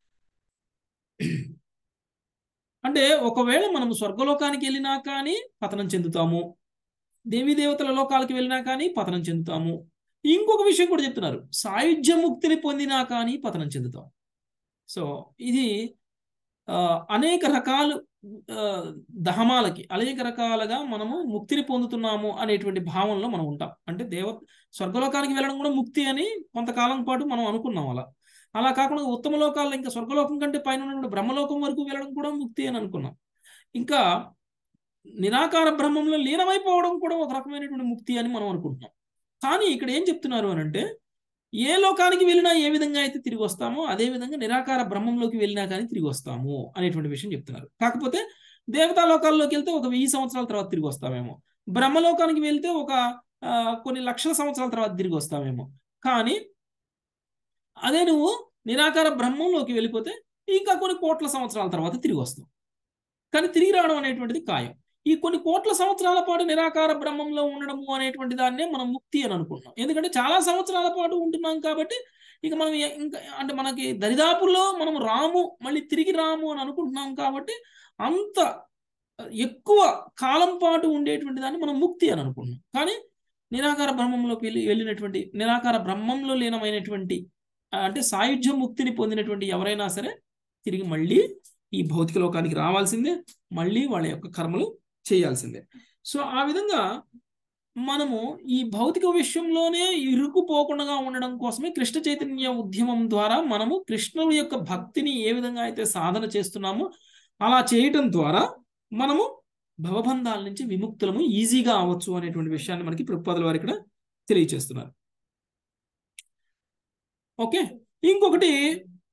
అంటే ఒకవేళ మనం స్వర్గలోకానికి వెళ్ళినా కానీ పతనం చెందుతాము దేవీ దేవతల లోకాలకు వెళ్ళినా కానీ పతనం చెందుతాము ఇంకొక విషయం కూడా చెప్తున్నారు సాయుధ్య ముక్తిని పొందినా కానీ పతనం చెందుతాం సో ఇది ఆ, అనేక రకాలు ఆ, ధమాలకి అనేక రకాలుగా మనము ముక్తిని పొందుతున్నాము అనేటువంటి భావనలో మనం ఉంటాం అంటే దేవ స్వర్గలోకానికి వెళ్ళడం కూడా ముక్తి అని కొంతకాలం పాటు మనం అనుకున్నాం అలా అలా కాకుండా ఉత్తమ లోకాల్లో ఇంకా స్వర్గలోకం కంటే పైన ఉన్నటువంటి బ్రహ్మలోకం వరకు వెళ్ళడం కూడా ముక్తి అని అనుకున్నాం ఇంకా నిరాకార బ్రహ్మంలో లీనమైపోవడం కూడా ఒక రకమైనటువంటి ముక్తి అని మనం అనుకుంటున్నాం కానీ ఇక్కడ ఏం చెప్తున్నారు అని అంటే ఏ లోకానికి వెళ్ళినా ఏ విధంగా అయితే తిరిగి వస్తామో అదే విధంగా నిరాకార బ్రహ్మంలోకి వెళ్ళినా కానీ తిరిగి వస్తాము అనేటువంటి విషయం చెప్తున్నారు కాకపోతే దేవతా లోకాల్లోకి వెళ్తే ఒక వెయ్యి సంవత్సరాల తర్వాత తిరిగి వస్తామేమో బ్రహ్మలోకానికి వెళ్తే ఒక ఆ, కొన్ని లక్షల సంవత్సరాల తర్వాత తిరిగి వస్తామేమో కానీ అదే నువ్వు నిరాకార బ్రహ్మంలోకి వెళ్ళిపోతే ఇంకా కొన్ని కోట్ల సంవత్సరాల తర్వాత తిరిగి వస్తావు కానీ తిరిగి రావడం అనేటువంటిది ఖాయం ఈ కొన్ని కోట్ల సంవత్సరాల పాటు నిరాకార బ్రహ్మంలో ఉండడము అనేటువంటి దాన్నే మనం ముక్తి అని అనుకుంటున్నాం ఎందుకంటే చాలా సంవత్సరాల పాటు ఉంటున్నాం కాబట్టి ఇక మనం ఎ- ఇంకా అంటే మనకి దరిదాపుల్లో మనం రాము మళ్ళీ తిరిగి రాము అని అనుకుంటున్నాం కాబట్టి అంత ఎక్కువ కాలం పాటు ఉండేటువంటి దాన్ని మనం ముక్తి అని అనుకుంటున్నాం కానీ నిరాకార బ్రహ్మంలోకి వెళ్ళి వెళ్ళినటువంటి నిరాకార బ్రహ్మంలో లీనమైనటువంటి ఆ, అంటే సాయుధ్య ముక్తిని పొందినటువంటి ఎవరైనా సరే తిరిగి మళ్ళీ ఈ భౌతిక లోకానికి రావాల్సిందే మళ్ళీ వాళ్ళ యొక్క కర్మలు చేయాల్సిందే సో ఆ విధంగా మనము ఈ భౌతిక విషయంలోనే ఇరుక్కుపోకుండా ఉండడం కోసమే కృష్ణ చైతన్య ఉద్యమం ద్వారా మనము కృష్ణుడి యొక్క భక్తిని ఏ విధంగా అయితే సాధన చేస్తున్నామో అలా చేయటం ద్వారా మనము భవబంధాల నుంచి విముక్తులము ఈజీగా అవ్వచ్చు అనేటువంటి విషయాన్ని మనకి ప్రభుపాదుల వారు ఇక్కడ తెలియచేస్తున్నారు ఓకే ఇంకొకటి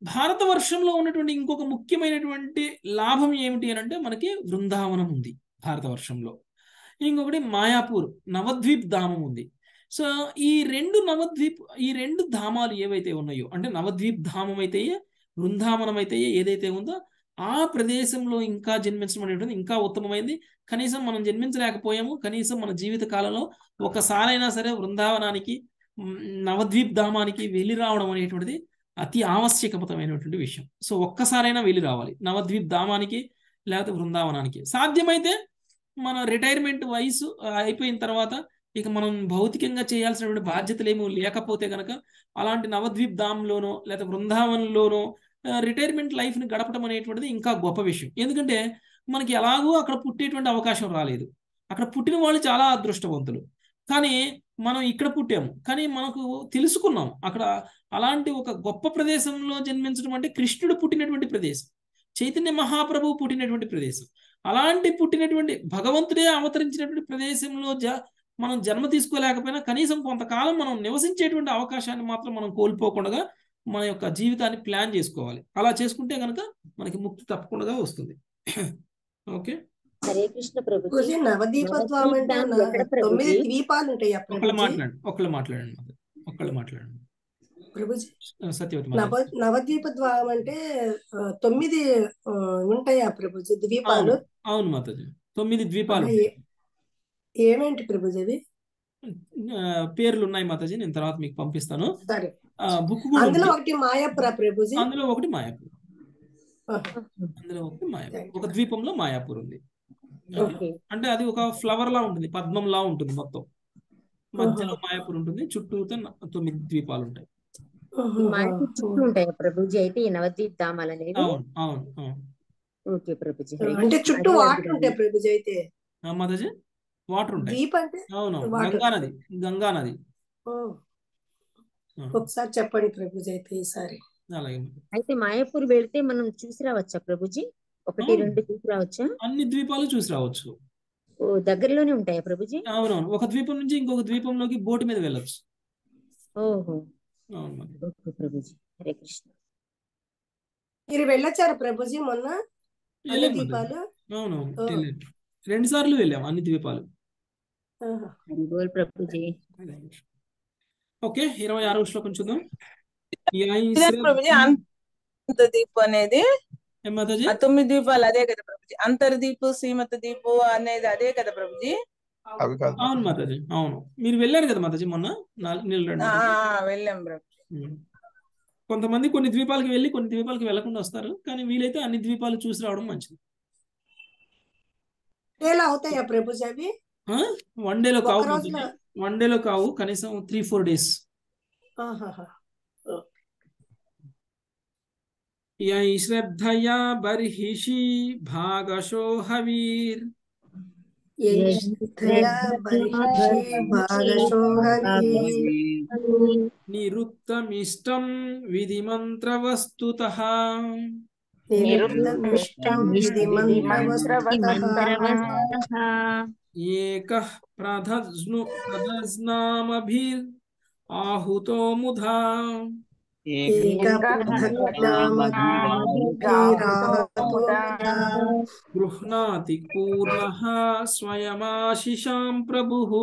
భారతవర్షంలో ఉన్నటువంటి ఇంకొక ముఖ్యమైనటువంటి లాభం ఏమిటి అని అంటే మనకి బృందావనం ఉంది భారతవర్షంలో ఇంకొకటి మాయాపూర్ నవద్వీప్ ధామం ఉంది సో ఈ రెండు నవద్వీప్ ఈ రెండు ధామాలు ఏవైతే ఉన్నాయో అంటే నవద్వీప్ ధామం అయితే బృందావనం అయితే ఏదైతే ఉందో ఆ ప్రదేశంలో ఇంకా జన్మించడం అనేటువంటి ఇంకా ఉత్తమమైంది కనీసం మనం జన్మించలేకపోయాము కనీసం మన జీవిత కాలంలో ఒకసారైనా సరే బృందావనానికి మ్, నవద్వీప్ ధామానికి వెళ్ళి రావడం అనేటువంటిది అతి ఆవశ్యకమైనటువంటి విషయం సో ఒక్కసారైనా వెళ్ళి రావాలి నవద్వీప్ ధామానికి లేకపోతే బృందావనానికి సాధ్యమైతే మన రిటైర్మెంట్ వయసు ఆ, అయిపోయిన తర్వాత ఇక మనం భౌతికంగా చేయాల్సినటువంటి బాధ్యతలు ఏమీ లేకపోతే కనుక అలాంటి నవద్వీప్ ధామ్లోనో లేదా బృందావనంలోనో రిటైర్మెంట్ లైఫ్ని గడపడం అనేటువంటిది ఇంకా గొప్ప విషయం ఎందుకంటే మనకి ఎలాగో అక్కడ పుట్టేటువంటి అవకాశం రాలేదు అక్కడ పుట్టిన వాళ్ళు చాలా అదృష్టవంతులు కానీ మనం ఇక్కడ పుట్టాము కానీ మనకు తెలుసుకున్నాం అక్కడ అలాంటి ఒక గొప్ప ప్రదేశంలో జన్మించడం అంటే కృష్ణుడు పుట్టినటువంటి ప్రదేశం చైతన్య మహాప్రభువు పుట్టినటువంటి ప్రదేశం అలాంటి పుట్టినటువంటి భగవంతుడే అవతరించినటువంటి ప్రదేశంలో జ మనం జన్మ తీసుకోలేకపోయినా కనీసం కొంతకాలం మనం నివసించేటువంటి అవకాశాన్ని మాత్రం మనం కోల్పోకుండా మన యొక్క జీవితాన్ని ప్లాన్ చేసుకోవాలి అలా చేసుకుంటే కనుక మనకి ముక్తి తప్పకుండా వస్తుంది ఓకే
హరే కృష్ణ ప్రభుజీ
ప్రభుజీ నవదీప ద్వారం అంటే
నవదీప్
నా-
ఎక్కడ
తొమ్మిది
ప్రభుజీ?
ద్వీపాలు ఉంటాయి
ఒకళ్ళు
ప్రభుజీ
మాట్లాడండి ఒకళ్ళు మాట్లాడండి మాధవ్. ఒకళ్ళు మాట్లాడండి
ప్రభుజీ
సత్యవతి
నవ
మాధవ్.
నవద్వీప ద్వారం అంటే ఆ, తొమ్మిది ఆ, ఉంటాయా ప్రభుజీ ద్వీపాలు
అవును అవును మాతాజీ తొమ్మిది ద్వీపాలు
ఆ, ఏ- ఏమేంటి ప్రభుజీ అవి
ఆ, పేర్లు ఉన్నాయి మాతాజీ నేను తర్వాత మీకు పంపిస్తాను
సరే
ఆ, బుక్ కూడా
అందులో
ఉంది
ఒకటి మాయాపుర ప్రభుజీ
అందులో ఒకటి మాయాపూర్
ఆహా.
అందులో ఒకటి మాయాపూర్ ఒక ద్వీపంలో మాయాపూర్ ఉంది
ఓకే
అంటే అది ఒక ఫ్లవర్ లా ఉంటుంది పద్మం లా ఉంటుంది మొత్తం మధ్యలో మాయాపూర్ ఉంటుంది చుట్టూతో న- తొమ్మిది ద్వీపాలు ఉంటాయి
ఈ మాయకు చుట్టూ ఉంటాయా ప్రభుజీ అయితే ఈ నవద్వీప్ ధామాలు అనేవి
అవును అవును అవును
ఓకే ప్రభుజీ హరే
అంటే
కృష్ణ.
చుట్టూ
అదే
వాటర్
అర్థమైంది.
ఉంటాయి ప్రభుజీ అయితే
ఆ, మాతాజీ వాటర్ ఉంటాయి
ద్వీప్ అంటే
అవును
వాటర్.
గంగా నది గంగా నది
ఓ,
ఆ,
ఒకసారి చెప్పండి ప్రభుజీ అయితే ఈసారి
అలాగే
అయితే మాయాపూర్ వెళ్తే మనం చూసి రావచ్చా ప్రభుజీ ఒకటి
అవును.
రెండు చూసి రావచ్చా
అన్ని ద్వీపాలు చూసి రావచ్చు
ఓ దగ్గరలోనే ఉంటాయా ప్రభుజీ
అవునవును ఒక ద్వీపం నుంచి ఇంకొక ద్వీపంలోకి బోటు మీద వెళ్ళొచ్చు
ఓహో
అవును మరి.
ఓకే ప్రభుజీ హరే కృష్ణ
మీరు వెళ్ళొచ్చారు ప్రభుజీ మొన్న అన్ని
వెళ్ళాం మాతాజీ.
ద్వీపాలు
అవునవును
ఓ.
వెళ్ళాం రెండు సార్లు వెళ్ళాం అన్ని ద్వీపాలు
ఆహా.
హరి బోల్ ప్రభుజీ
ఓకే ఇరవై ఆరవ శ్లోకం చూద్దాం యై
ఇదే ప్రభుజీ అంత దీపు అనేది
ఏం మాతాజీ
ఆ తొమ్మిది దీపాలు అదే కదా ప్రభుజీ అంతర్దీపు సీమత దీపు అనేది అదే కదా ప్రభుజీ
అవి కాదు
అవును మాతాజీ అవును మీరు వెళ్ళారు కదా మాతాజీ మొన్న నాలుగు నీళ్ళు రెండు
ఆ,
మాతాజీ.
ఆ, వెళ్ళాం ప్రభుజీ
ఉమ్. కొంతమంది కొన్ని ద్వీపాలకు వెళ్ళి కొన్ని ద్వీపాలకు వెళ్లకుండా వస్తారు కానీ వీలైతే అన్ని ద్వీపాలు చూసి రావడం మంచిది
ఎలా అవుతాయా ప్రభుజీ అవి
వన్ డేలో
ఒక
కావు
రోజులో
మాతాజీ. వన్ డేలో కావు కనీసం త్రీ ఫోర్ డేస్
ఆహాహా.
యై శ్రద్ధయా బర్హిషి భాగశో హవీర్
ఏ శ్రద్ధయా బర్హిషి భాగశోహవి.
నిరుక్తమిష్టం విధిమంత్రవస్తుతః
నిరుక్తమిష్టం విధి మంత్రవస్తః.
ఏకః ప్రధజ్ను ప్రధజ్నామభిర్ ఆహుతో ముధా గృహ్ణాతి పూర్ణః స్వయమాశిషాం ప్రభుః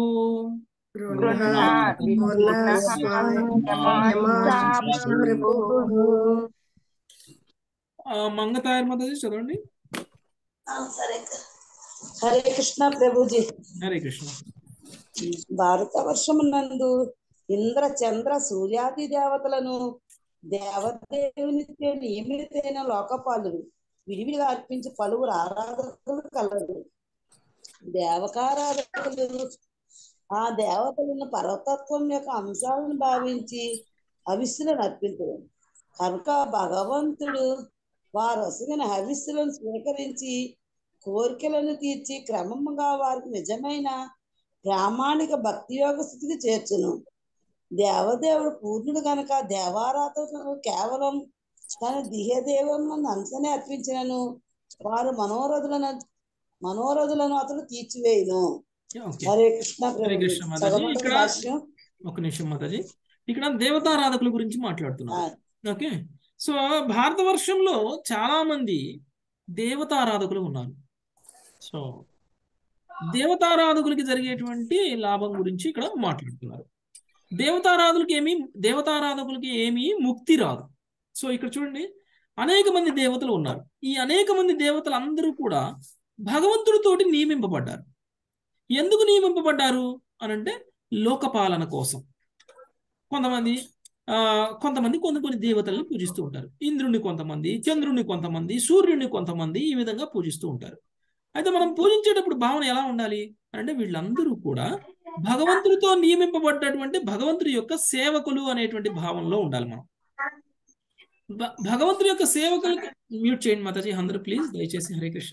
ఆ, మంగతాయర్ మాతాజీ చదవండి
సరే హరే కృష్ణ ప్రభుజీ
హరే కృష్ణ
భారతవర్షమునందు ఇంద్ర చంద్ర సూర్యాది దేవతలను దేవదేవునితో నియమితైన లోకపాలుడు విడివిడిగా అర్పించి పలువురు ఆరాధకులు కలరు దేవకారాధకులు ఆ దేవతలను పర్వతత్వం యొక్క అంశాలను భావించి హవిస్సులను అర్పించరు కనుక భగవంతుడు వారు వసగిన హవిస్సులను స్వీకరించి కోరికలను తీర్చి క్రమముగా వారికి నిజమైన ప్రామాణిక భక్తి యోగ స్థితికి చేర్చును దేవదేవుడు పూర్ణుడు గనక దేవారాధనను కేవలం తన దిహదేవం అంశనే అర్పించినను వారు మనోరథులను మనోరథులను అతడు తీర్చివేయును
ఓకే
హరే కృష్ణ
హరే
ప్రభు
కృష్ణ మాతాజీ
చదవండి
ఇక్కడ
భాష్యం
ఒక నిమిషం మాతాజీ ఇక్కడ దేవతారాధకుల గురించి మాట్లాడుతున్నారు
ఆ,
ఓకే సో భారతవర్షంలో చాలా మంది దేవతారాధకులు ఉన్నారు సో దేవతారాధకులకి జరిగేటువంటి లాభం గురించి ఇక్కడ మాట్లాడుతున్నారు దేవతారాధులకి ఏమి దేవతారాధకులకి ఏమీ ముక్తి రాదు సో ఇక్కడ చూడండి అనేక మంది దేవతలు ఉన్నారు ఈ అనేక మంది దేవతలు అందరూ కూడా భగవంతుడితోటి నియమింపబడ్డారు ఎందుకు నియమింపబడ్డారు అనంటే లోకపాలన కోసం కొంతమంది ఆ కొంతమంది కొన్ని కొన్ని దేవతల్ని పూజిస్తూ ఉంటారు ఇంద్రుణ్ణి కొంతమంది చంద్రుణ్ణి కొంతమంది సూర్యుడిని కొంతమంది ఈ విధంగా పూజిస్తూ ఉంటారు అయితే మనం పూజించేటప్పుడు భావన ఎలా ఉండాలి అంటే వీళ్ళందరూ కూడా భగవంతుడితో నియమింపబడ్డటువంటి భగవంతుడి యొక్క సేవకులు అనేటువంటి భావంలో ఉండాలి మనం భ- భగవంతుడి యొక్క సేవకులకి మ్యూట్ చేయండి మాతాజీ అందరూ ప్లీజ్ దయచేసి హరే కృష్ణ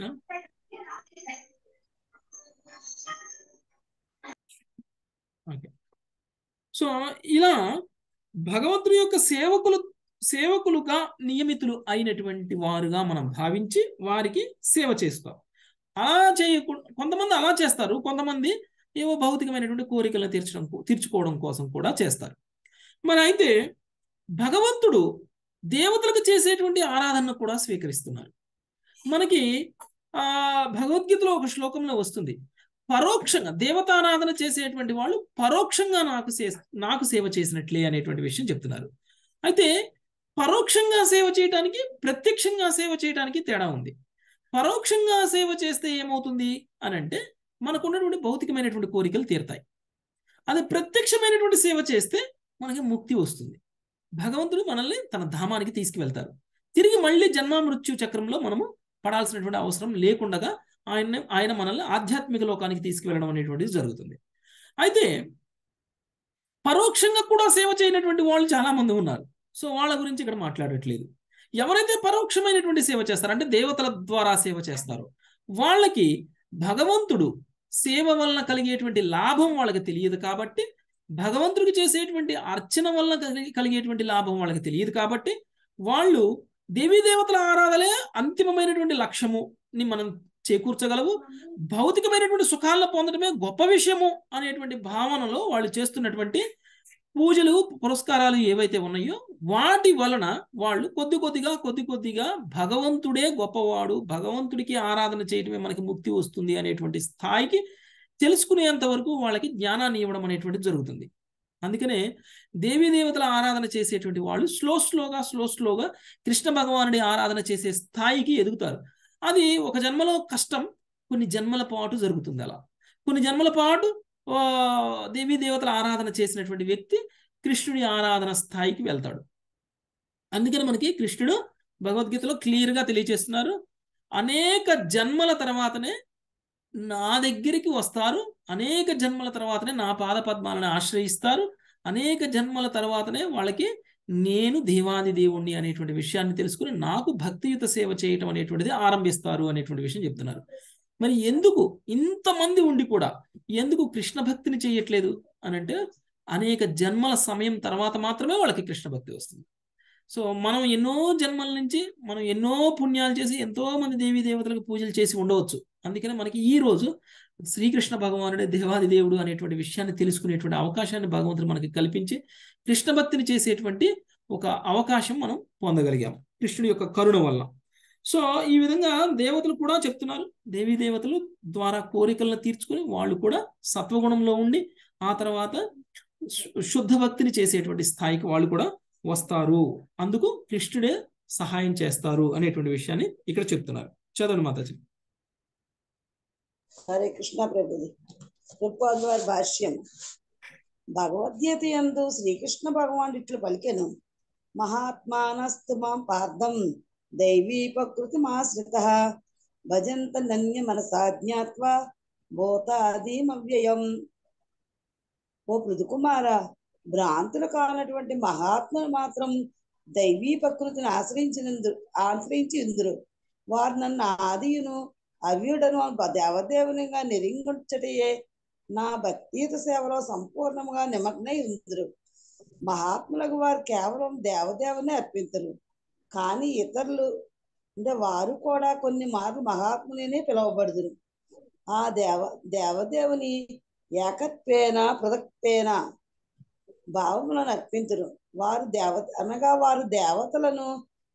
ఓకే సో ఇలా భగవంతుడి యొక్క సేవకులు సేవకులుగా నియమితులు అయినటువంటి వారుగా మనం భావించి వారికి సేవ చేస్తాం అలా చేయకుండా కొంతమంది అలా చేస్తారు కొంతమంది ఏవో భౌతికమైనటువంటి కోరికలను తీర్చడం తీర్చుకోవడం కోసం కూడా చేస్తారు మరి అయితే భగవంతుడు దేవతలకు చేసేటువంటి ఆరాధన కూడా స్వీకరిస్తున్నారు మనకి ఆ భగవద్గీతలో ఒక శ్లోకంలో వస్తుంది పరోక్షంగా దేవతారాధన చేసేటువంటి వాళ్ళు పరోక్షంగా నాకు సే నాకు సేవ చేసినట్లే అనేటువంటి విషయం చెప్తున్నారు అయితే పరోక్షంగా సేవ చేయటానికి ప్రత్యక్షంగా సేవ చేయటానికి తేడా ఉంది పరోక్షంగా సేవ చేస్తే ఏమవుతుంది అని అంటే మనకున్నటువంటి భౌతికమైనటువంటి కోరికలు తీరుతాయి అదే ప్రత్యక్షమైనటువంటి సేవ చేస్తే మనకి ముక్తి వస్తుంది భగవంతుడు మనల్ని తన ధామానికి తీసుకువెళ్తారు తిరిగి మళ్ళీ జన్మ మృత్యు చక్రంలో మనము పడాల్సినటువంటి అవసరం లేకుండా ఆయన ఆయన మనల్ని ఆధ్యాత్మిక లోకానికి తీసుకువెళ్ళడం అనేటువంటిది జరుగుతుంది అయితే పరోక్షంగా కూడా సేవ చేయనటువంటి వాళ్ళు చాలా మంది ఉన్నారు సో వాళ్ళ గురించి ఇక్కడ మాట్లాడట్లేదు ఎవరైతే పరోక్షమైనటువంటి సేవ చేస్తారో అంటే దేవతల ద్వారా సేవ చేస్తారో వాళ్ళకి భగవంతుడు సేవ వలన కలిగేటువంటి లాభం వాళ్ళకి తెలియదు కాబట్టి భగవంతుడికి చేసేటువంటి అర్చన వలన కలిగి కలిగేటువంటి లాభం వాళ్ళకి తెలియదు కాబట్టి వాళ్ళు దేవీ దేవతల ఆరాధనే అంతిమమైనటువంటి లక్ష్యముని మనం చేకూర్చగలవు భౌతికమైనటువంటి సుఖాలను పొందడమే గొప్ప విషయము అనేటువంటి భావనలో వాళ్ళు చేస్తున్నటువంటి పూజలు పురస్కారాలు ఏవైతే ఉన్నాయో వాటి వలన వాళ్ళు కొద్ది కొద్దిగా కొద్ది కొద్దిగా భగవంతుడే గొప్పవాడు భగవంతుడికి ఆరాధన చేయటమే మనకి ముక్తి వస్తుంది అనేటువంటి స్థాయికి తెలుసుకునేంత వరకు వాళ్ళకి జ్ఞానాన్ని ఇవ్వడం అనేటువంటిది జరుగుతుంది అందుకనే దేవీ దేవతల ఆరాధన చేసేటువంటి వాళ్ళు స్లో స్లోగా స్లో స్లోగా కృష్ణ భగవానుడి ఆరాధన చేసే స్థాయికి ఎదుగుతారు అది ఒక జన్మలో కష్టం కొన్ని జన్మల పాటు జరుగుతుంది అలా కొన్ని జన్మల పాటు ఆ, దేవీ దేవతల ఆరాధన చేసినటువంటి వ్యక్తి కృష్ణుడి ఆరాధన స్థాయికి వెళ్తాడు అందుకని మనకి కృష్ణుడు భగవద్గీతలో క్లియర్ గా తెలియజేస్తున్నారు అనేక జన్మల తర్వాతనే నా దగ్గరికి వస్తారు అనేక జన్మల తర్వాతనే నా పాద పద్మాలను ఆశ్రయిస్తారు అనేక జన్మల తర్వాతనే వాళ్ళకి నేను దేవాది దేవుణ్ణి అనేటువంటి విషయాన్ని తెలుసుకుని నాకు భక్తియుత సేవ చేయటం అనేటువంటిది ఆరంభిస్తారు అనేటువంటి విషయం చెప్తున్నారు మరి ఎందుకు ఇంతమంది ఉండి కూడా ఎందుకు కృష్ణ భక్తిని చేయట్లేదు అని అంటే అనేక జన్మల సమయం తర్వాత మాత్రమే వాళ్ళకి కృష్ణ భక్తి వస్తుంది సో మనం ఎన్నో జన్మల నుంచి మనం ఎన్నో పుణ్యాలు చేసి ఎంతో మంది దేవీ దేవతలకు పూజలు చేసి ఉండవచ్చు అందుకనే మనకి ఈ రోజు శ్రీకృష్ణ భగవానుడే దేవాది దేవుడు అనేటువంటి విషయాన్ని తెలుసుకునేటువంటి అవకాశాన్ని భగవంతుడు మనకి కల్పించి కృష్ణ భక్తిని చేసేటువంటి ఒక అవకాశం మనం పొందగలిగాం కృష్ణుడి యొక్క కరుణ వల్ల సో ఈ విధంగా దేవతలు కూడా చెప్తున్నారు దేవీ దేవతలు ద్వారా కోరికలను తీర్చుకొని వాళ్ళు కూడా సత్వగుణంలో ఉండి ఆ తర్వాత శు- శుద్ధ భక్తిని చేసేటువంటి స్థాయికి వాళ్ళు కూడా వస్తారు అందుకు కృష్ణుడే సహాయం చేస్తారు అనేటువంటి విషయాన్ని ఇక్కడ చెప్తున్నారు చదవండి మాతాజీ
హరే కృష్ణ ప్రభుది ప్రభుపాద వారి భాష్యం భగవద్గీత యందు శ్రీకృష్ణ భగవాన్ ఇట్లు పలికెను మహాత్మానస్తు మాం పార్థం దైవీ ప్రకృతి మాశ్రిత భజంత నన్య మనసా జ్ఞాత్వా భూతాదీమవ్యయం ఓ పృథుకుమార భ్రాంతులు కానటువంటి మహాత్ములు మాత్రం దైవీ ప్రకృతిని ఆశ్రయించినందు ఆశ్రయించి ఇందురు వారు నన్ను ఆదియును అవ్యుడను దేవదేవునిగా నిరింగుంచటయే నా భక్తియుత సేవలో సంపూర్ణముగా నిమగ్నై ఉందరు మహాత్ములకు వారు కేవలం దేవదేవుని అర్పించరు కానీ ఇతరులు అంటే వారు కూడా కొన్ని మార్లు మహాత్ములనే పిలువబడుదురు ఆ దేవ దేవదేవుని ఏకత్వేన పృథక్వేన భావములను అర్పించరు వారు దేవత అనగా వారు దేవతలను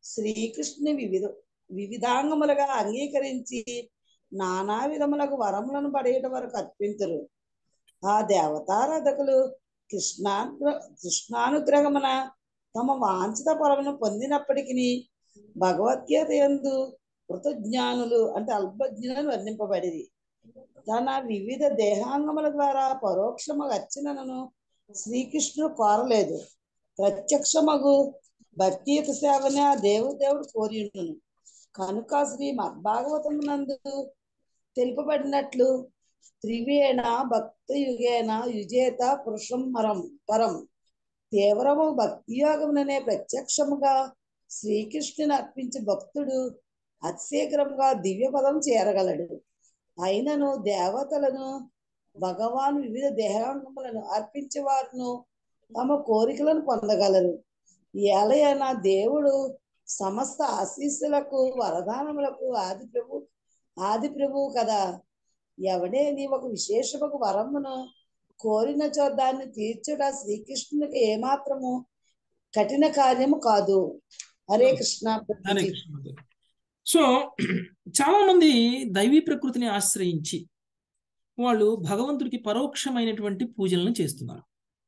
శ్రీకృష్ణుని వివిధ వివిధాంగములుగా అంగీకరించి నానా విధములకు వరములను పడేట వరకు అర్పించరు ఆ దేవతారాధకులు కృష్ణాను కృష్ణానుగ్రహమున తమ వాంఛిత ఫలమును పొందినప్పటికీ భగవద్గీత యందు కృతజ్ఞానులు అంటే అల్పజ్ఞులను వర్ణింపబడిది తన వివిధ దేహాంగముల ద్వారా పరోక్షమ అర్చనను శ్రీకృష్ణుడు కోరలేదు ప్రత్యక్షమగు భక్తియుత సేవనే ఆ దేవుడు కోరి ఉండును కనుక శ్రీ మద్భాగవతం నందు తెలుపబడినట్లు త్రివేణ భక్తి యుగేన యుజేత పురుషం మరం పరం తీవ్రము భక్తి యోగముననే ప్రత్యక్షముగా శ్రీకృష్ణుని అర్పించి భక్తుడు అతిశీఘ్రంగా దివ్య పదం చేరగలడు అయినను దేవతలను భగవాన్ వివిధ దేహాంగములను అర్పించే వారును తమ కోరికలను పొందగలరు ఏలైనా దేవుడు సమస్త ఆశీస్సులకు వరదానములకు ఆది ప్రభు ఆది ప్రభువు కదా ఎవడే నీ ఒక విశేషముకు వరమును కోరినచో దాన్ని తీర్చుట శ్రీకృష్ణునికి ఏమాత్రము కఠిన కార్యము కాదు హరే కృష్ణ
హరే కృష్ణ సో చాలా మంది దైవీ ప్రకృతిని ఆశ్రయించి వాళ్ళు భగవంతుడికి పరోక్షమైనటువంటి పూజలను చేస్తున్నారు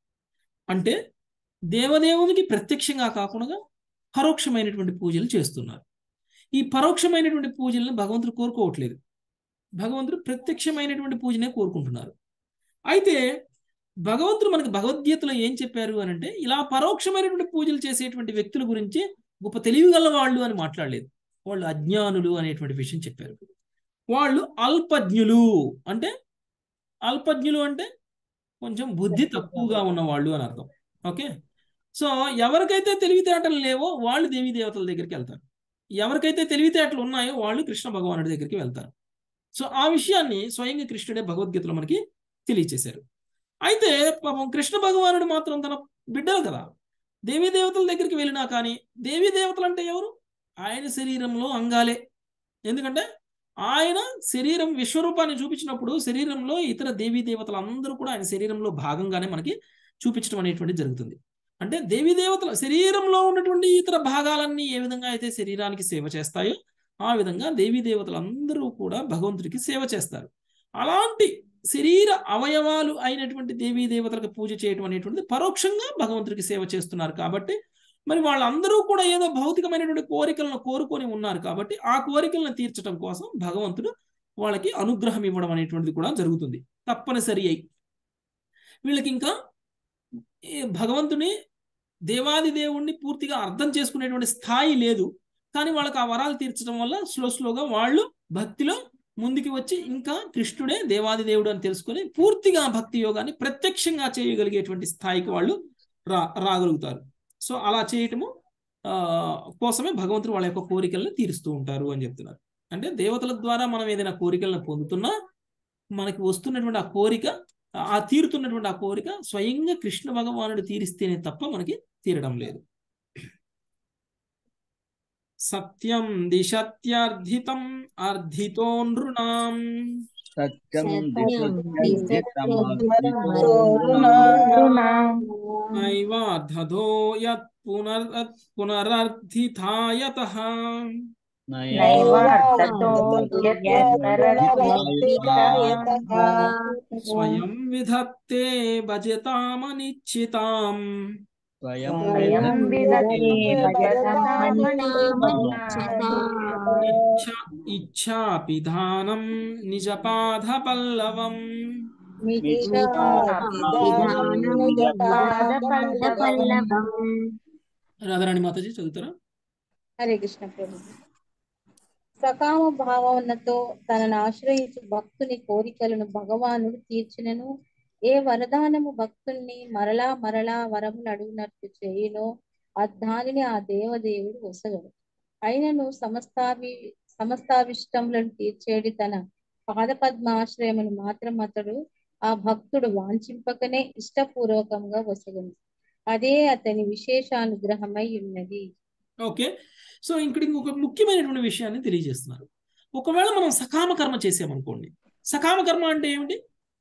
అంటే దేవదేవునికి ప్రత్యక్షంగా కాకుండా పరోక్షమైనటువంటి పూజలు చేస్తున్నారు ఈ పరోక్షమైనటువంటి పూజలను భగవంతుడు కోరుకోవట్లేదు భగవంతుడు ప్రత్యక్షమైనటువంటి పూజనే కోరుకుంటున్నారు అయితే భగవంతుడు మనకి భగవద్గీతలో ఏం చెప్పారు అని అంటే ఇలా పరోక్షమైనటువంటి పూజలు చేసేటువంటి వ్యక్తుల గురించి గొప్ప తెలివిగల వాళ్ళు అని మాట్లాడలేదు వాళ్ళు అజ్ఞానులు అనేటువంటి విషయం చెప్పారు వాళ్ళు అల్పజ్ఞులు అంటే అల్పజ్ఞులు అంటే కొంచెం బుద్ధి తక్కువగా ఉన్నవాళ్ళు అని అర్థం ఓకే సో ఎవరికైతే తెలివితేటలు లేవో వాళ్ళు దేవీ దేవతల దగ్గరికి వెళ్తారు ఎవరికైతే తెలివితేటలు ఉన్నాయో వాళ్ళు కృష్ణ భగవానుడి దగ్గరికి వెళ్తారు సో ఆ విషయాన్ని స్వయంగా కృష్ణుడే భగవద్గీతలో మనకి తెలియచేశారు అయితే పాపం కృష్ణ భగవానుడు మాత్రం తన బిడ్డలు కదా దేవీ దేవతల దగ్గరికి వెళ్ళినా కానీ దేవీ దేవతలు అంటే ఎవరు ఆయన శరీరంలో అంగాలే ఎందుకంటే ఆయన శరీరం విశ్వరూపాన్ని చూపించినప్పుడు శరీరంలో ఇతర దేవీ దేవతలు అందరూ కూడా ఆయన శరీరంలో భాగంగానే మనకి చూపించడం అనేటువంటి జరుగుతుంది అంటే దేవీ దేవతల శరీరంలో ఉన్నటువంటి ఇతర భాగాలన్నీ ఏ విధంగా అయితే శరీరానికి సేవ చేస్తాయో ఆ విధంగా దేవీ దేవతలు అందరూ కూడా భగవంతుడికి సేవ చేస్తారు అలాంటి శరీర అవయవాలు అయినటువంటి దేవీ దేవతలకు పూజ చేయడం అనేటువంటిది పరోక్షంగా భగవంతుడికి సేవ చేస్తున్నారు కాబట్టి మరి వాళ్ళందరూ కూడా ఏదో భౌతికమైనటువంటి కోరికలను కోరుకొని ఉన్నారు కాబట్టి ఆ కోరికలను తీర్చడం కోసం భగవంతుడు వాళ్ళకి అనుగ్రహం ఇవ్వడం అనేటువంటిది కూడా జరుగుతుంది తప్పనిసరి అయి వీళ్ళకి ఇంకా భగవంతుని దేవాది దేవుణ్ణి పూర్తిగా అర్థం చేసుకునేటువంటి స్థాయి లేదు కానీ వాళ్ళకి ఆ వరాలు తీర్చడం వల్ల స్లో స్లోగా వాళ్ళు భక్తిలో ముందుకి వచ్చి ఇంకా కృష్ణుడే దేవాది దేవుడు అని తెలుసుకొని పూర్తిగా భక్తి యోగాన్ని ప్రత్యక్షంగా చేయగలిగేటువంటి స్థాయికి వాళ్ళు రా రాగలుగుతారు సో అలా చేయటము ఆ కోసమే భగవంతుడు వాళ్ళ యొక్క కోరికలను తీరుస్తూ ఉంటారు అని చెప్తున్నారు అంటే దేవతల ద్వారా మనం ఏదైనా కోరికలను పొందుతున్నా మనకి వస్తున్నటువంటి ఆ కోరిక ఆ తీరుతున్నటువంటి ఆ కోరిక స్వయంగా కృష్ణ భగవానుడు తీరిస్తేనే తప్ప మనకి తీరడం లేదు సత్యం దిశత్యర్థితం అర్థితో నృణాం
సత్యం
నైవాధో యత్ పునర్ పునరర్థితాయత స్వయం విధత్తే భజతామనిశ్చితాం
స్వయం
ఇచ్ఛాపిధానం నిజపాధ పల్లవం రాధారాణి మాతాజీ చదువుతారా
హరే కృష్ణ ప్రభు సకామ భావనతో తనను ఆశ్రయించు భక్తుని కోరికలను భగవానుడు తీర్చినను ఏ వరదానము భక్తుల్ని మరలా మరలా వరములు అడుగునట్టు చేయునో దానిని ఆ దేవదేవుడు వసగడు అయినను సమస్తాభి సమస్తావిష్టములను తీర్చేడి తన పాదపద్మాశ్రయమును మాత్రం అతడు ఆ భక్తుడు వాంఛింపకనే ఇష్టపూర్వకంగా వసగను అదే అతని విశేషానుగ్రహమై ఉన్నది
ఓకే సో ఇక్కడ ఇంకొక ముఖ్యమైనటువంటి విషయాన్ని తెలియజేస్తున్నారు ఒకవేళ మనం సకామ కర్మ చేసామనుకోండి సకామ కర్మ అంటే ఏమిటి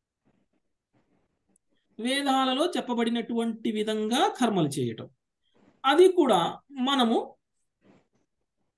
వేదాలలో చెప్పబడినటువంటి విధంగా కర్మలు చేయటం అది కూడా మనము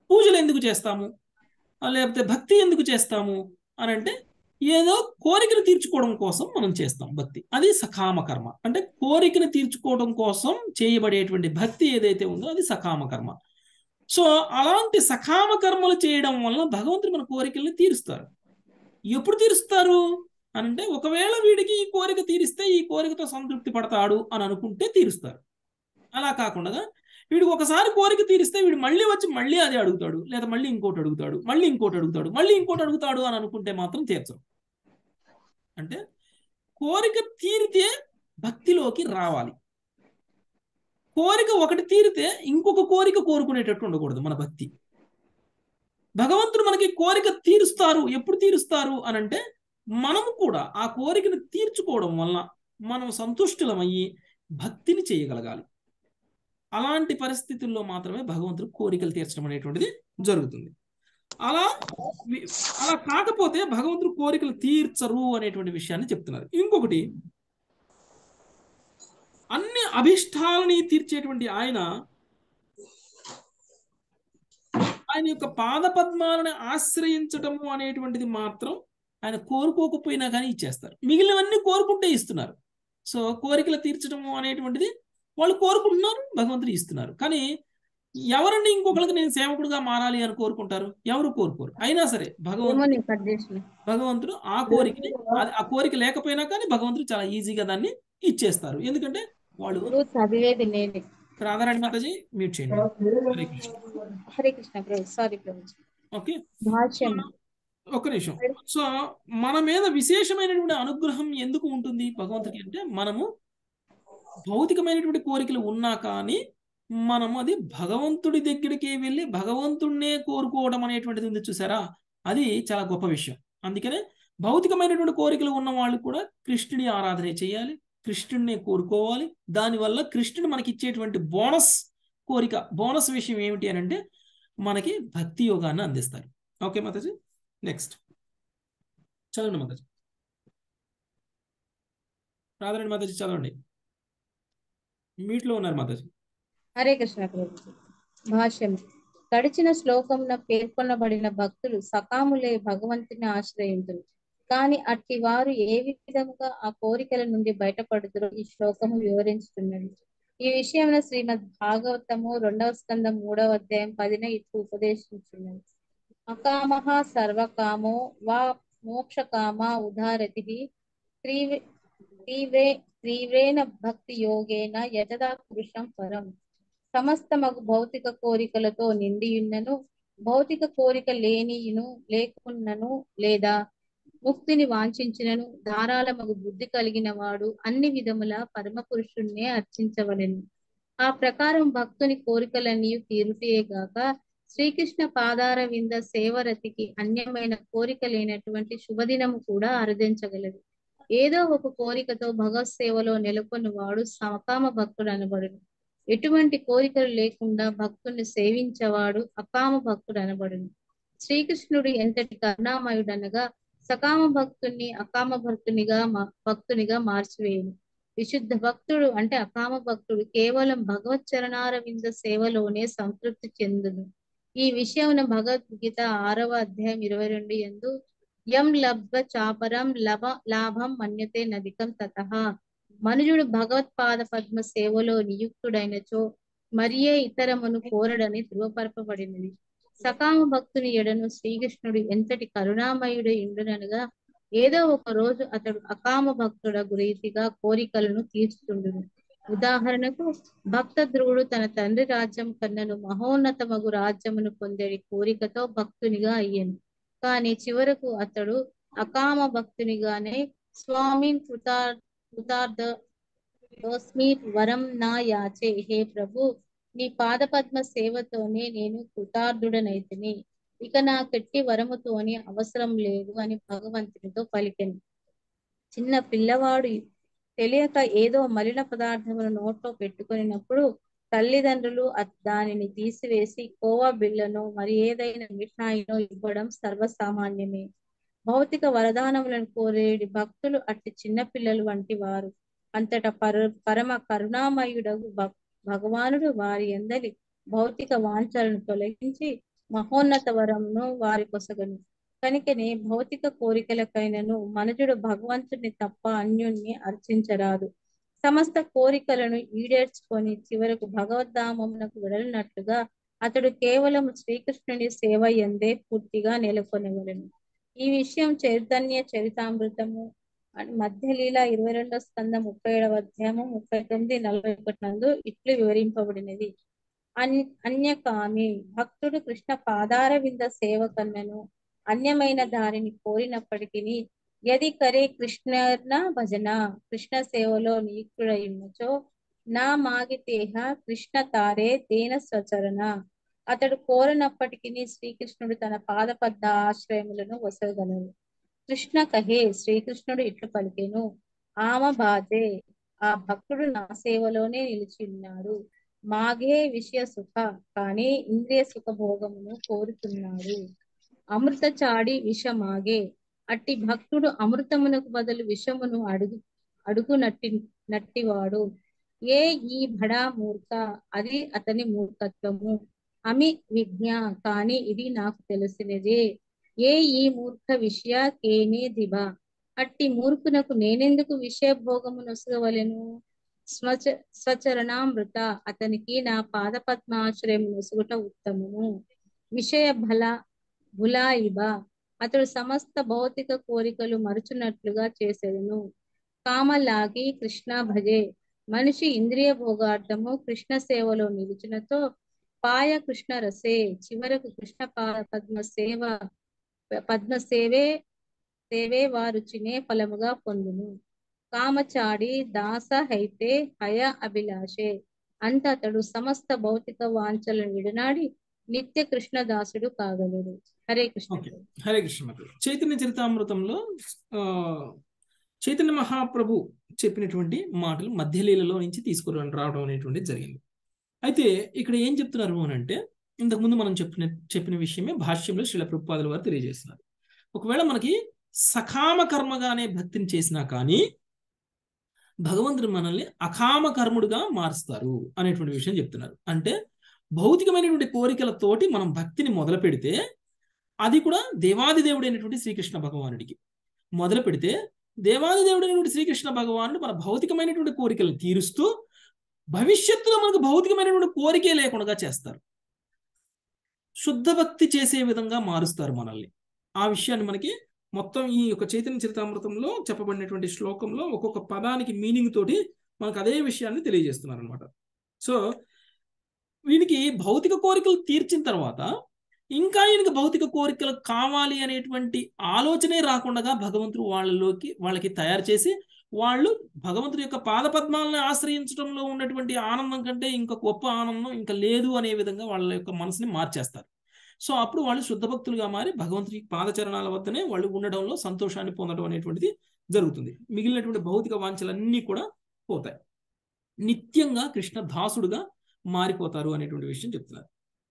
పూజలు ఎందుకు చేస్తాము ఆ, లేకపోతే భక్తి ఎందుకు చేస్తాము అని అంటే ఏదో కోరికను తీర్చుకోవడం కోసం మనం చేస్తాం భక్తి అది సకామ కర్మ అంటే కోరికను తీర్చుకోవడం కోసం చేయబడేటువంటి భక్తి ఏదైతే ఉందో అది సకామ కర్మ సో అలాంటి సకామ కర్మలు చేయడం వల్ల భగవంతుడు మన కోరికల్ని తీరుస్తారు ఎప్పుడు తీరుస్తారు అని అంటే ఒకవేళ వీడికి ఈ కోరిక తీరిస్తే ఈ కోరికతో సంతృప్తి పడతాడు అని అనుకుంటే తీరుస్తారు అలా కాకుండా వీడికి ఒకసారి కోరిక తీరిస్తే వీడు మళ్ళీ వచ్చి మళ్ళీ అదే అడుగుతాడు లేదా మళ్ళీ ఇంకోటి అడుగుతాడు మళ్ళీ ఇంకోటి అడుగుతాడు మళ్ళీ ఇంకోటి అడుగుతాడు అని అనుకుంటే మాత్రం తీర్చరు అంటే కోరిక తీరితే భక్తిలోకి రావాలి కోరిక ఒకటి తీరితే ఇంకొక కోరిక కోరుకునేటట్టు ఉండకూడదు మన భక్తి భగవంతుడు మనకి కోరిక తీరుస్తారు ఎప్పుడు తీరుస్తారు అని అంటే మనము కూడా ఆ కోరికను తీర్చుకోవడం వల్ల మనం సంతుష్టులమయ్యి భక్తిని చేయగలగాలి అలాంటి పరిస్థితుల్లో మాత్రమే భగవంతుడు కోరికలు తీర్చడం అనేటువంటిది జరుగుతుంది అలా వి- అలా కాకపోతే భగవంతుడు కోరికలు తీర్చరు అనేటువంటి విషయాన్ని చెప్తున్నారు ఇంకొకటి అన్ని అభిష్టాలని తీర్చేటువంటి ఆయన ఆయన యొక్క పాద పద్మాలను ఆశ్రయించటము అనేటువంటిది మాత్రం ఆయన కోరుకోకపోయినా కానీ ఇచ్చేస్తారు మిగిలినవన్నీ కోరుకుంటే ఇస్తున్నారు సో కోరికలు తీర్చడము అనేటువంటిది వాళ్ళు కోరుకుంటున్నారు భగవంతుడు ఇస్తున్నారు కానీ ఎవరిని ఇంకొకరికి నేను సేవకుడుగా మారాలి అని కోరుకుంటారు ఎవరు కోరుకోరు అయినా సరే
ఏమో
భగవంతుడు
నేను కట్ చేసిన
భగవంతుడు ఆ కోరికని అది- ఆ కోరిక లేకపోయినా కానీ భగవంతుడు చాలా ఈజీగా దాన్ని ఇచ్చేస్తారు ఎందుకంటే వాళ్ళు
ఇప్పుడు చదివేది నేనే
రాధారాణి మాతాజీ మ్యూట్ చేయండి హరే కృష్ణ
హరే కృష్ణ ప్రభు సారీ ప్రభు
ఓకే
భాష్యం
ఒక్క నిమిషం సో మన మీద విశేషమైనటువంటి అనుగ్రహం ఎందుకు ఉంటుంది భగవంతుడికి అంటే మనము భౌతికమైనటువంటి కోరికలు ఉన్నా కానీ మనము అది భగవంతుడి దగ్గరికి వెళ్ళి భగవంతుడినే కోరుకోవడం అనేటువంటిది ఉంది చూసారా అది చాలా గొప్ప విషయం అందుకనే భౌతికమైనటువంటి కోరికలు ఉన్న వాళ్ళు కూడా కృష్ణుడి ఆరాధన చేయాలి కృష్ణుడినే కోరుకోవాలి దానివల్ల కృష్ణుడు మనకి ఇచ్చేటువంటి బోనస్ కోరిక బోనస్ విషయం ఏమిటి అని అంటే మనకి భక్తి యోగాన్ని అందిస్తారు ఓకే మాతాజీ నెక్స్ట్ చదవండి మాతాజీ రాధారాణి మాతాజీ చదవండి మీట్లో ఉన్నారు మాతాజీ
హరే కృష్ణ ప్రభు భాష్యం గడిచిన శ్లోకమున పేర్కొనబడిన భక్తులు సకాములే భగవంతుని ఆశ్రయించులు కాని అట్టి వారు ఏ విధముగా ఆ కోరికల నుండి బయటపడుతురో ఈ శ్లోకము వివరించుతున్నది ఈ విషయమున శ్రీమద్ భాగవతము రెండవ స్కందం మూడవ అధ్యాయం పదిన ఇట్లు ఉపదేశించున్నది అకామః సర్వకామో వా మోక్షకామ ఉదారతి త్రివే తీవ్రే తీవ్రేణ భక్తి యోగేన యజదా పురుషం పరం సమస్తమగు భౌతిక కోరికలతో నిండియున్నను భౌతిక కోరిక లేనియును లేకున్నను లేదా ముక్తిని వాంఛించినను ధారాళమగు బుద్ధి కలిగిన వాడు అన్ని విధముల పరమ పురుషుణ్ణే అర్చించవలెను ఆ ప్రకారం భక్తుని కోరికలన్నీ తీరుటయే గాక శ్రీకృష్ణ పాదార వింద సేవరతికి అన్యమైన కోరిక లేనటువంటి శుభదినము కూడా అరుదించగలదు ఏదో ఒక కోరికతో భగవత్ సేవలో నెలకొని వాడు సమకామ భక్తుడు అనబడును ఎటువంటి కోరికలు లేకుండా భక్తుని సేవించేవాడు అకామ భక్తుడు అనబడును శ్రీకృష్ణుడు ఎంతటి కరుణామయుడనగా సకామ భక్తుని అకామ భక్తునిగా మా- భక్తునిగా మార్చివేయును విశుద్ధ భక్తుడు అంటే అకామ భక్తుడు కేవలం భగవత్ చరణారవింద సేవలోనే సంతృప్తి చెందును ఈ విషయమున భగవద్గీత ఆరవ అధ్యాయం ఇరవై రెండు ఎందు యం లబ్ధ చాపరం లభ లాభం మన్యతే నదికం తతః మనుజుడు భగవత్పాద పద్మ సేవలో నియుక్తుడైనచో మరియే ఇతరమును కోరడని ధృవపరపబడినది సకామ భక్తుని ఎడను శ్రీకృష్ణుడు ఎంతటి కరుణామయుడు ఇండుననగా ఏదో ఒక రోజు అతడు అకామ భక్తుడ రీతిగా కోరికలను తీర్చుతుండును ఉదాహరణకు భక్త ధ్రువుడు తన తండ్రి రాజ్యం కన్నను మహోన్నతమగు రాజ్యమును పొందేడి కోరికతో భక్తునిగా అయ్యాను కానీ చివరకు అతడు అకామ భక్తునిగానే స్వామి కృతార్ కృతార్థ తోస్మి వరం నా యాచే హే ప్రభు నీ పాదపద్మ సేవతోనే నేను కృతార్థుడనైతిని ఇక నా కెట్టి వరముతోని అవసరం లేదు అని భగవంతునితో పలికెను చిన్న పిల్లవాడు తెలియక ఏదో మలిన పదార్థమును నోట్లో పెట్టుకొనినప్పుడు తల్లిదండ్రులు అ- దానిని తీసివేసి కోవా బిళ్ళను మరి ఏదైనా మిఠాయినో ఇవ్వడం సర్వసామాన్యమే భౌతిక వరదానములను కోరేడి భక్తులు అట్టి చిన్న పిల్లలు వంటి వారు అంతటా పర పరమ కరుణామయుడగు భక్- భగవానుడు వారి అందరి భౌతిక వాంఛలను తొలగించి మహోన్నత వరమును వారి కొసగను కనుకనే భౌతిక కోరికలకైనను మనుజుడు భగవంతుని తప్ప అన్యుణ్ణి అర్చించరాదు సమస్త కోరికలను ఈడేర్చుకొని చివరకు భగవద్ధామమునకు వెడలినట్లుగా అతడు కేవలం శ్రీకృష్ణుని సేవ ఎందే పూర్తిగా నెలకొనవలను ఈ విషయం చైతన్య చరితామృతము మధ్యలీల ఇరవై రెండో స్కందం ముప్పై ఏడవ అధ్యాయము ముప్పై తొమ్మిది నలభై ఒకటి నందు ఇట్లు వివరింపబడినది అన్ అన్యకామి భక్తుడు కృష్ణ పాదార వింద సేవ కన్నను అన్యమైన దానిని కోరినప్పటికీ యది కరే కృష్ణ భజన కృష్ణ సేవలో నియుక్తుడైనచో నా మాగితేహ కృష్ణ తారే తేన స్వచరణ అతడు కోరనప్పటికీ శ్రీకృష్ణుడు తన పాద పద్ద ఆశ్రయములను వసగలడు కృష్ణ కహే శ్రీకృష్ణుడు ఇట్లు పలికెను ఆమ బాధే ఆ భక్తుడు నా సేవలోనే నిలిచి ఉన్నాడు మాగే విషయ సుఖ కానీ ఇంద్రియ సుఖ భోగమును కోరుతున్నాడు అమృత చాడి విషమాగే అట్టి భక్తుడు అమృతమునకు బదులు విషమును అడుగు అడుగు నట్టి నట్టివాడు ఏ ఈ బడా మూర్ఖ అది అతని మూర్ఖత్వము అమి విజ్ఞ కానీ ఇది నాకు తెలిసినదే ఏ ఈ మూర్ఖ విషయ కేనే దిబ అట్టి మూర్ఖునకు నేనెందుకు విషయ భోగము నొసగవలెను స్వచ స్వచరణామృత అతనికి నా పాద పద్మాశ్రయం నొసుగుట ఉత్తమము విషయ బల బులాయిబ అతడు సమస్త భౌతిక కోరికలు మరుచున్నట్లుగా చేసేదను కామలాగి కృష్ణ భజే మనిషి ఇంద్రియ భోగార్థము కృష్ణ సేవలో నిలిచినతో పాయ కృష్ణ రసే చివరకు కృష్ణ పాద పద్మ సేవ పద్మ సేవే సేవే వారు చినే ఫలముగా పొందును కామచాడి దాస హైతే హయ అభిలాషే అంత అతడు సమస్త భౌతిక వాంఛలను విడనాడి నిత్య కృష్ణ దాసుడు కాగలడు హరే కృష్ణ
ఓకే హరే కృష్ణ మాతాజీ. చైతన్య చరితామృతంలో ఆ, చైతన్య మహాప్రభు చెప్పినటువంటి మాటలు మధ్యలీలలో నుంచి తీసుకుని రావడం అనేటువంటిది జరిగింది అయితే ఇక్కడ ఏం చెప్తున్నారు అని అంటే ఇంతకుముందు మనం చెప్పిన చెప్పిన విషయమే భాష్యంలో శ్రీల ప్రభుపాదుల వారు తెలియజేస్తున్నారు ఒకవేళ మనకి సకామ కర్మగానే భక్తిని చేసినా కానీ భగవంతుడు మనల్ని అకామ కర్ముడుగా మారుస్తారు అనేటువంటి విషయం చెప్తున్నారు అంటే భౌతికమైనటువంటి కోరికలతోటి మనం భక్తిని మొదలు పెడితే అది కూడా దేవాది దేవుడైనటువంటి శ్రీకృష్ణ భగవానుడికి మొదలు పెడితే దేవాది దేవుడైనటువంటి శ్రీకృష్ణ భగవానుడు మన భౌతికమైనటువంటి కోరికలను తీరుస్తూ భవిష్యత్తులో మనకు భౌతికమైనటువంటి కోరికే లేకుండా చేస్తారు శుద్ధ భక్తి చేసే విధంగా మారుస్తారు మనల్ని ఆ విషయాన్ని మనకి మొత్తం ఈ యొక్క చైతన్య చరితామృతంలో చెప్పబడినటువంటి శ్లోకంలో ఒక్కొక్క పదానికి మీనింగ్ తోటి మనకు అదే విషయాన్ని తెలియజేస్తున్నారు అనమాట సో వీనికి భౌతిక కోరికలు తీర్చిన తర్వాత ఇంకా ఈయనకి భౌతిక కోరికలు కావాలి అనేటువంటి ఆలోచనే రాకుండా భగవంతుడు వాళ్ళలోకి వాళ్ళకి తయారు చేసి వాళ్ళు భగవంతుడి యొక్క పాదపద్మాలను ఆశ్రయించడంలో ఉన్నటువంటి ఆనందం కంటే ఇంకా గొప్ప ఆనందం ఇంకా లేదు అనే విధంగా వాళ్ళ యొక్క మనసుని మార్చేస్తారు సో అప్పుడు వాళ్ళు శుద్ధ భక్తులుగా మారి భగవంతుడి పాదచరణాల వద్దనే వాళ్ళు ఉండడంలో సంతోషాన్ని పొందడం అనేటువంటిది జరుగుతుంది మిగిలినటువంటి భౌతిక వాంఛలన్నీ కూడా పోతాయి నిత్యంగా కృష్ణ దాసుడుగా మారిపోతారు అనేటువంటి విషయం చెప్తున్నారు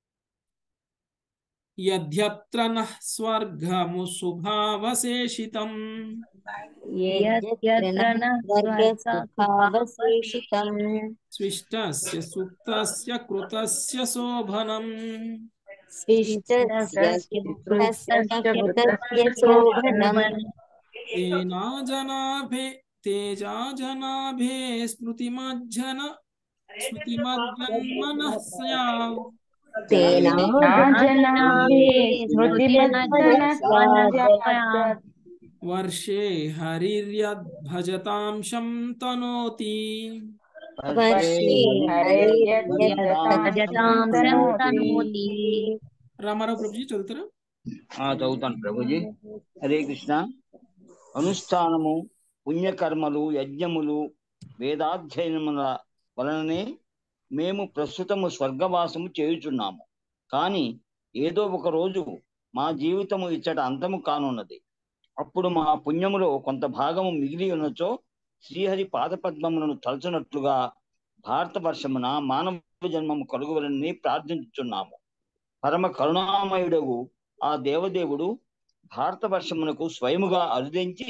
యద్యత్ర నః స్వర్గము శుభావశేషితం
స్వర్గసుఖావశేషితం
స్విష్టస్య సుప్తస్య కృతస్య శోభనం
స్విష్టస్య కృతస్య శోభనం
తేనా జనాభే తేజా జనాభే స్మృతిమజ్జన స్మృతిమజ్జన్మనః స్యావ్
తేనా జనాభే
వర్షే హరిర్యద్భజతాంశం తనోతి
వర్షే హరిర్యద్భజతాంశం తనోతి.
రామారావు ప్రభుజీ చదువుతారా
ఆ చదువుతాను ప్రభుజీ హరే కృష్ణ అనుష్ఠానము పుణ్యకర్మలు యజ్ఞములు వేదాధ్యయనముల వలననే మేము ప్రస్తుతము స్వర్గవాసము చేయుచున్నాము కానీ ఏదో ఒక రోజు మా జీవితము ఇచ్చట అంతము కానున్నది అప్పుడు మా పుణ్యములో కొంత భాగము మిగిలి ఉన్నచో శ్రీహరి పాదపద్మములను తలచునట్లుగా భారతవర్షమున మానవ జన్మము కలుగువలని ప్రార్థించుచున్నాము పరమ కరుణామయుడగు ఆ దేవదేవుడు భారతవర్షమునకు స్వయముగా అరుదించి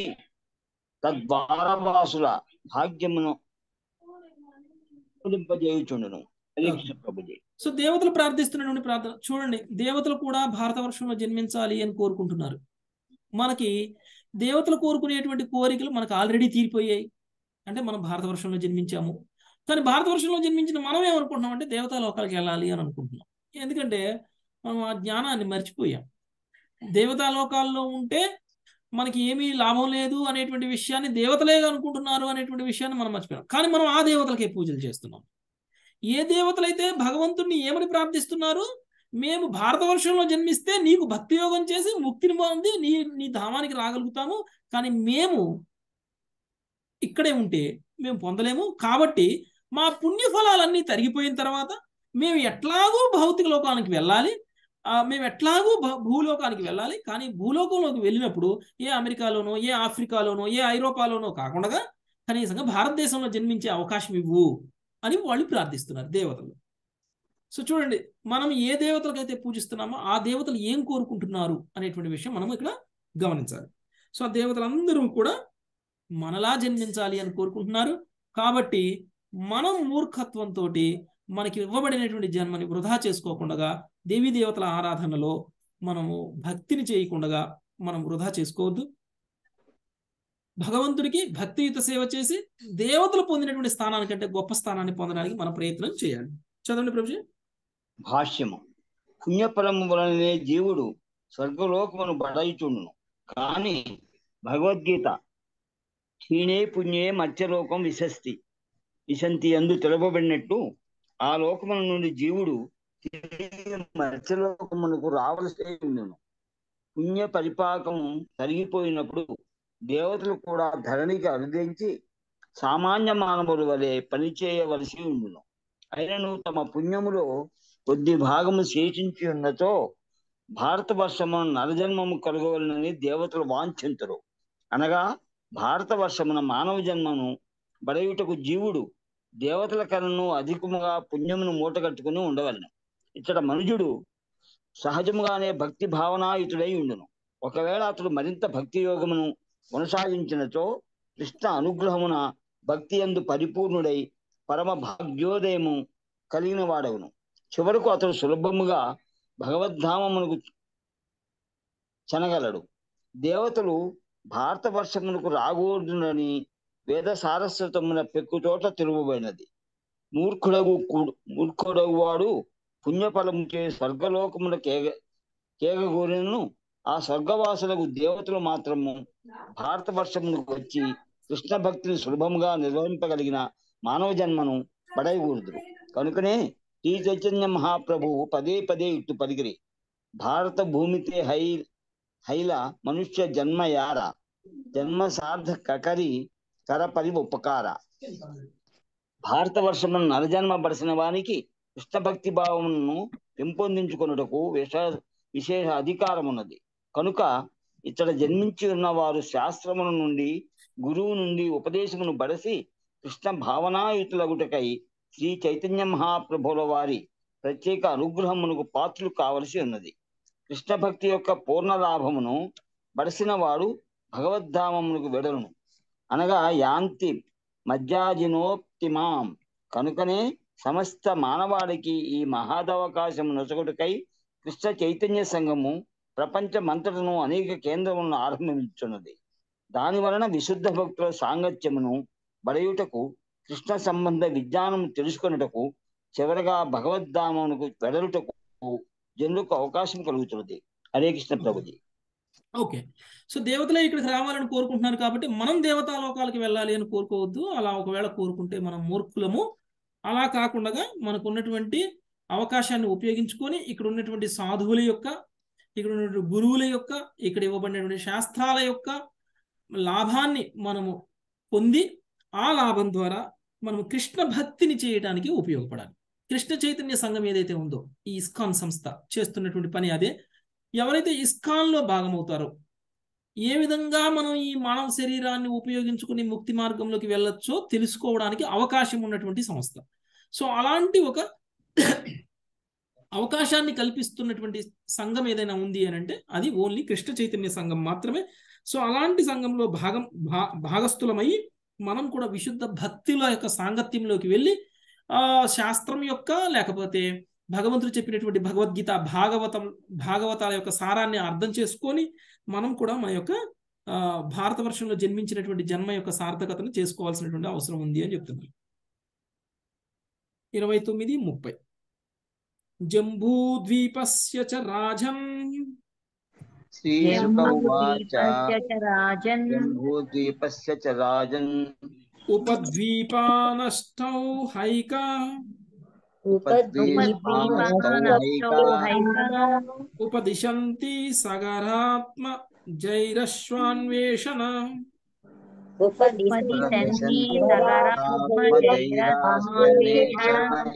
తద్వారవాసుల భాగ్యమును ఉదింపజేయుచుండును హరే కృష్ణ ప్రభుజీ
సో దేవతలు ప్రార్థిస్తున్నటువంటి ప్రార్థన చూడండి దేవతలు కూడా భారతవర్షంలో జన్మించాలి అని కోరుకుంటున్నారు మనకి దేవతలు కోరుకునేటువంటి కోరికలు మనకు ఆల్రెడీ తీరిపోయాయి అంటే మనం భారతవర్షంలో జన్మించాము కానీ భారతవర్షంలో జన్మించిన మనం ఏమనుకుంటున్నాం అంటే దేవతా లోకాలకు వెళ్ళాలి అని అనుకుంటున్నాం ఎందుకంటే మనం ఆ జ్ఞానాన్ని మర్చిపోయాం దేవతా లోకాల్లో ఉంటే మనకి ఏమీ లాభం లేదు అనేటువంటి విషయాన్ని దేవతలే అనుకుంటున్నారు అనేటువంటి విషయాన్ని మనం మర్చిపోయాం కానీ మనం ఆ దేవతలకే పూజలు చేస్తున్నాం ఏ దేవతలైతే భగవంతుణ్ణి ఏమని ప్రార్థిస్తున్నారు మేము భారతవర్షంలో జన్మిస్తే నీకు భక్తి యోగం చేసి ముక్తిని పొంది నీ నీ ధామానికి రాగలుగుతాము కానీ మేము ఇక్కడే ఉంటే మేము పొందలేము కాబట్టి మా పుణ్యఫలాలన్నీ తరిగిపోయిన తర్వాత మేము ఎట్లాగూ భౌతిక లోకానికి వెళ్ళాలి ఆ, మేము ఎట్లాగూ భ- భూలోకానికి వెళ్ళాలి కానీ భూలోకంలోకి వెళ్ళినప్పుడు ఏ అమెరికాలోనో ఏ ఆఫ్రికాలోనో ఏ ఐరోపాలోనో కాకుండా కనీసంగా భారతదేశంలో జన్మించే అవకాశం ఇవ్వు అని వాళ్ళు ప్రార్థిస్తున్నారు దేవతలు సో చూడండి మనం ఏ దేవతలకైతే పూజిస్తున్నామో ఆ దేవతలు ఏం కోరుకుంటున్నారు అనేటువంటి విషయం మనం ఇక్కడ గమనించాలి సో ఆ దేవతలందరూ కూడా మనలా జన్మించాలి అని కోరుకుంటున్నారు కాబట్టి మనం మూర్ఖత్వంతో మనకి ఇవ్వబడినటువంటి జన్మని వృధా చేసుకోకుండా దేవీ దేవతల ఆరాధనలో మనము భక్తిని చేయకుండా మనం వృధా చేసుకోవద్దు భగవంతుడికి భక్తియుత సేవ చేసి దేవతలు పొందినటువంటి స్థానానికంటే గొప్ప స్థానాన్ని పొందడానికి మన ప్రయత్నం చేయాలి చదవండి ప్రభుజీ
భాష్యము పుణ్యఫలము వలననే జీవుడు స్వర్గలోకమును బడయిచుండును కానీ భగవద్గీత క్షీణే పుణ్యే మత్స్యలోకం విశస్తి విశంతి అందు తెలుపబడినట్టు ఆ లోకముల నుండి జీవుడు తిరిగి మత్స్యలోకమునకు రావలసి ఉండును పుణ్య పరిపాకం తరిగిపోయినప్పుడు దేవతలు కూడా ధరణికి అనుగ్రహించి సామాన్య మానవుల వలె పనిచేయవలసి ఉండును అయినను తమ పుణ్యములో కొద్ది భాగము శేషించి ఉన్నతో భారతవర్షమున నరజన్మము కలగవలనని దేవతలు వాంఛింతురు అనగా భారతవర్షమున మానవ జన్మను బడయుటకు జీవుడు దేవతల కలను అధికముగా పుణ్యమును మూటగట్టుకుని ఉండవలను ఇచ్చట మనుజుడు సహజముగానే భక్తి భావనాయుతుడై ఉండును ఒకవేళ అతడు మరింత భక్తి యోగమును కొనసాగించినచో కృష్ణ అనుగ్రహమున భక్తి ఎందు పరిపూర్ణుడై పరమ భాగ్యోదయము కలిగిన వాడవును చివరకు అతడు సులభముగా భగవద్ధామమునకు చెనగలడు దేవతలు భారతవర్షమునకు రాకూడదునని వేద సారస్వతమున పెక్కుచోట తిరుగుబడినది మూర్ఖుడగు కూడు- మూర్ఖుడగు వాడు పుణ్యఫలము చే స్వర్గలోకమున కేగ కేగగోరినను ఆ స్వర్గవాసులకు దేవతలు మాత్రము భారతవర్షమునకు వచ్చి కృష్ణ భక్తిని సులభముగా నిర్వహింపగలిగిన మానవ జన్మను పడయకూడదు కనుకనే శ్రీ చైతన్య మహాప్రభువు పదే పదే ఇట్టు పలికిరి భారత భూమితే హై హైల మనుష్య జన్మ యార జన్మ సార్థ కకరి కర పరి ఉపకార భారతవర్షమును నరజన్మ బడిసిన వానికి కృష్ణ భక్తి భావమును పెంపొందించుకొనుటకు విశ విశేష అధికారం ఉన్నది కనుక ఇతడ జన్మించి ఉన్న వారు శాస్త్రముల నుండి గురువు నుండి ఉపదేశమును బడసి కృష్ణ భావనాయుతులగుటకై శ్రీ చైతన్య మహాప్రభుల వారి ప్రత్యేక అనుగ్రహమునకు పాత్రలు కావలసి ఉన్నది కృష్ణ భక్తి యొక్క పూర్ణ లాభమును బడసిన వాడు భగవద్ధామమునకు వెడలను అనగా యాంతి మధ్యాజినోప్తిమాం కనుకనే సమస్త మానవాడికి ఈ మహాదవకాశము నొసగుటకై కృష్ణ చైతన్య సంఘము ప్రపంచమంతటను అనేక కేంద్రములను ఆరంభించున్నది దాని వలన విశుద్ధ భక్తుల సాంగత్యమును బడయుటకు కృష్ణ సంబంధ విజ్ఞానము తెలుసుకొనుటకు చివరగా భగవద్ధామమునకు వెడలుటకు జనులకు అవకాశం కలుగుతున్నది హరే కృష్ణ ప్రభుజీ
ఓకే సో దేవతలే ఇక్కడికి రావాలని కోరుకుంటున్నారు కాబట్టి మనం దేవతా లోకాలకి వెళ్ళాలి అని కోరుకోవద్దు అలా ఒకవేళ కోరుకుంటే మనం మూర్ఖులము అలా కాకుండా మనకు ఉన్నటువంటి అవకాశాన్ని ఉపయోగించుకొని ఇక్కడ ఉన్నటువంటి సాధువుల యొక్క ఇక్కడ ఉన్నటువంటి గురువుల యొక్క ఇక్కడ ఇవ్వబడినటువంటి శాస్త్రాల యొక్క లాభాన్ని మనము పొంది ఆ లాభం ద్వారా మనము కృష్ణ భక్తిని చేయడానికి ఉపయోగపడాలి కృష్ణ చైతన్య సంఘం ఏదైతే ఉందో ఈ ఇస్కాన్ సంస్థ చేస్తున్నటువంటి పని అదే ఎవరైతే ఇస్కాన్లో భాగమవుతారో ఏ విధంగా మనం ఈ మానవ శరీరాన్ని ఉపయోగించుకుని ముక్తి మార్గంలోకి వెళ్ళొచ్చో తెలుసుకోవడానికి అవకాశం ఉన్నటువంటి సంస్థ సో అలాంటి ఒక అవకాశాన్ని కల్పిస్తున్నటువంటి సంఘం ఏదైనా ఉంది అని అంటే అది ఓన్లీ కృష్ణ చైతన్య సంఘం మాత్రమే సో అలాంటి సంఘంలో భాగం భా భాగస్థులమై మనం కూడా విశుద్ధ భక్తుల యొక్క సాంగత్యంలోకి వెళ్ళి ఆ శాస్త్రం యొక్క లేకపోతే భగవంతుడు చెప్పినటువంటి భగవద్గీత భాగవతం భాగవతాల యొక్క సారాన్ని అర్థం చేసుకొని మనం కూడా మన యొక్క ఆ, భారతవర్షంలో జన్మించినటువంటి జన్మ యొక్క సార్థకతను చేసుకోవాల్సినటువంటి అవసరం ఉంది అని చెప్తున్నారు ఇరవై తొమ్మిది ముప్పై జంబూద్వీపస్య చ రాజన్
శ్రీశుక ఉవాచ
జంబూద్వీపస్య చ రాజన్
జంబూద్వీపస్య చ రాజన్
ఉపద్వీపానష్టౌ హైక
ఉపద్వీపానష్టౌ హైకా
ఉపదిశంతి సగరాత్మ జైరశ్వాన్వేషణ
ఉపదిశంతి సగరాత్మజైరస్వాన్వేషణ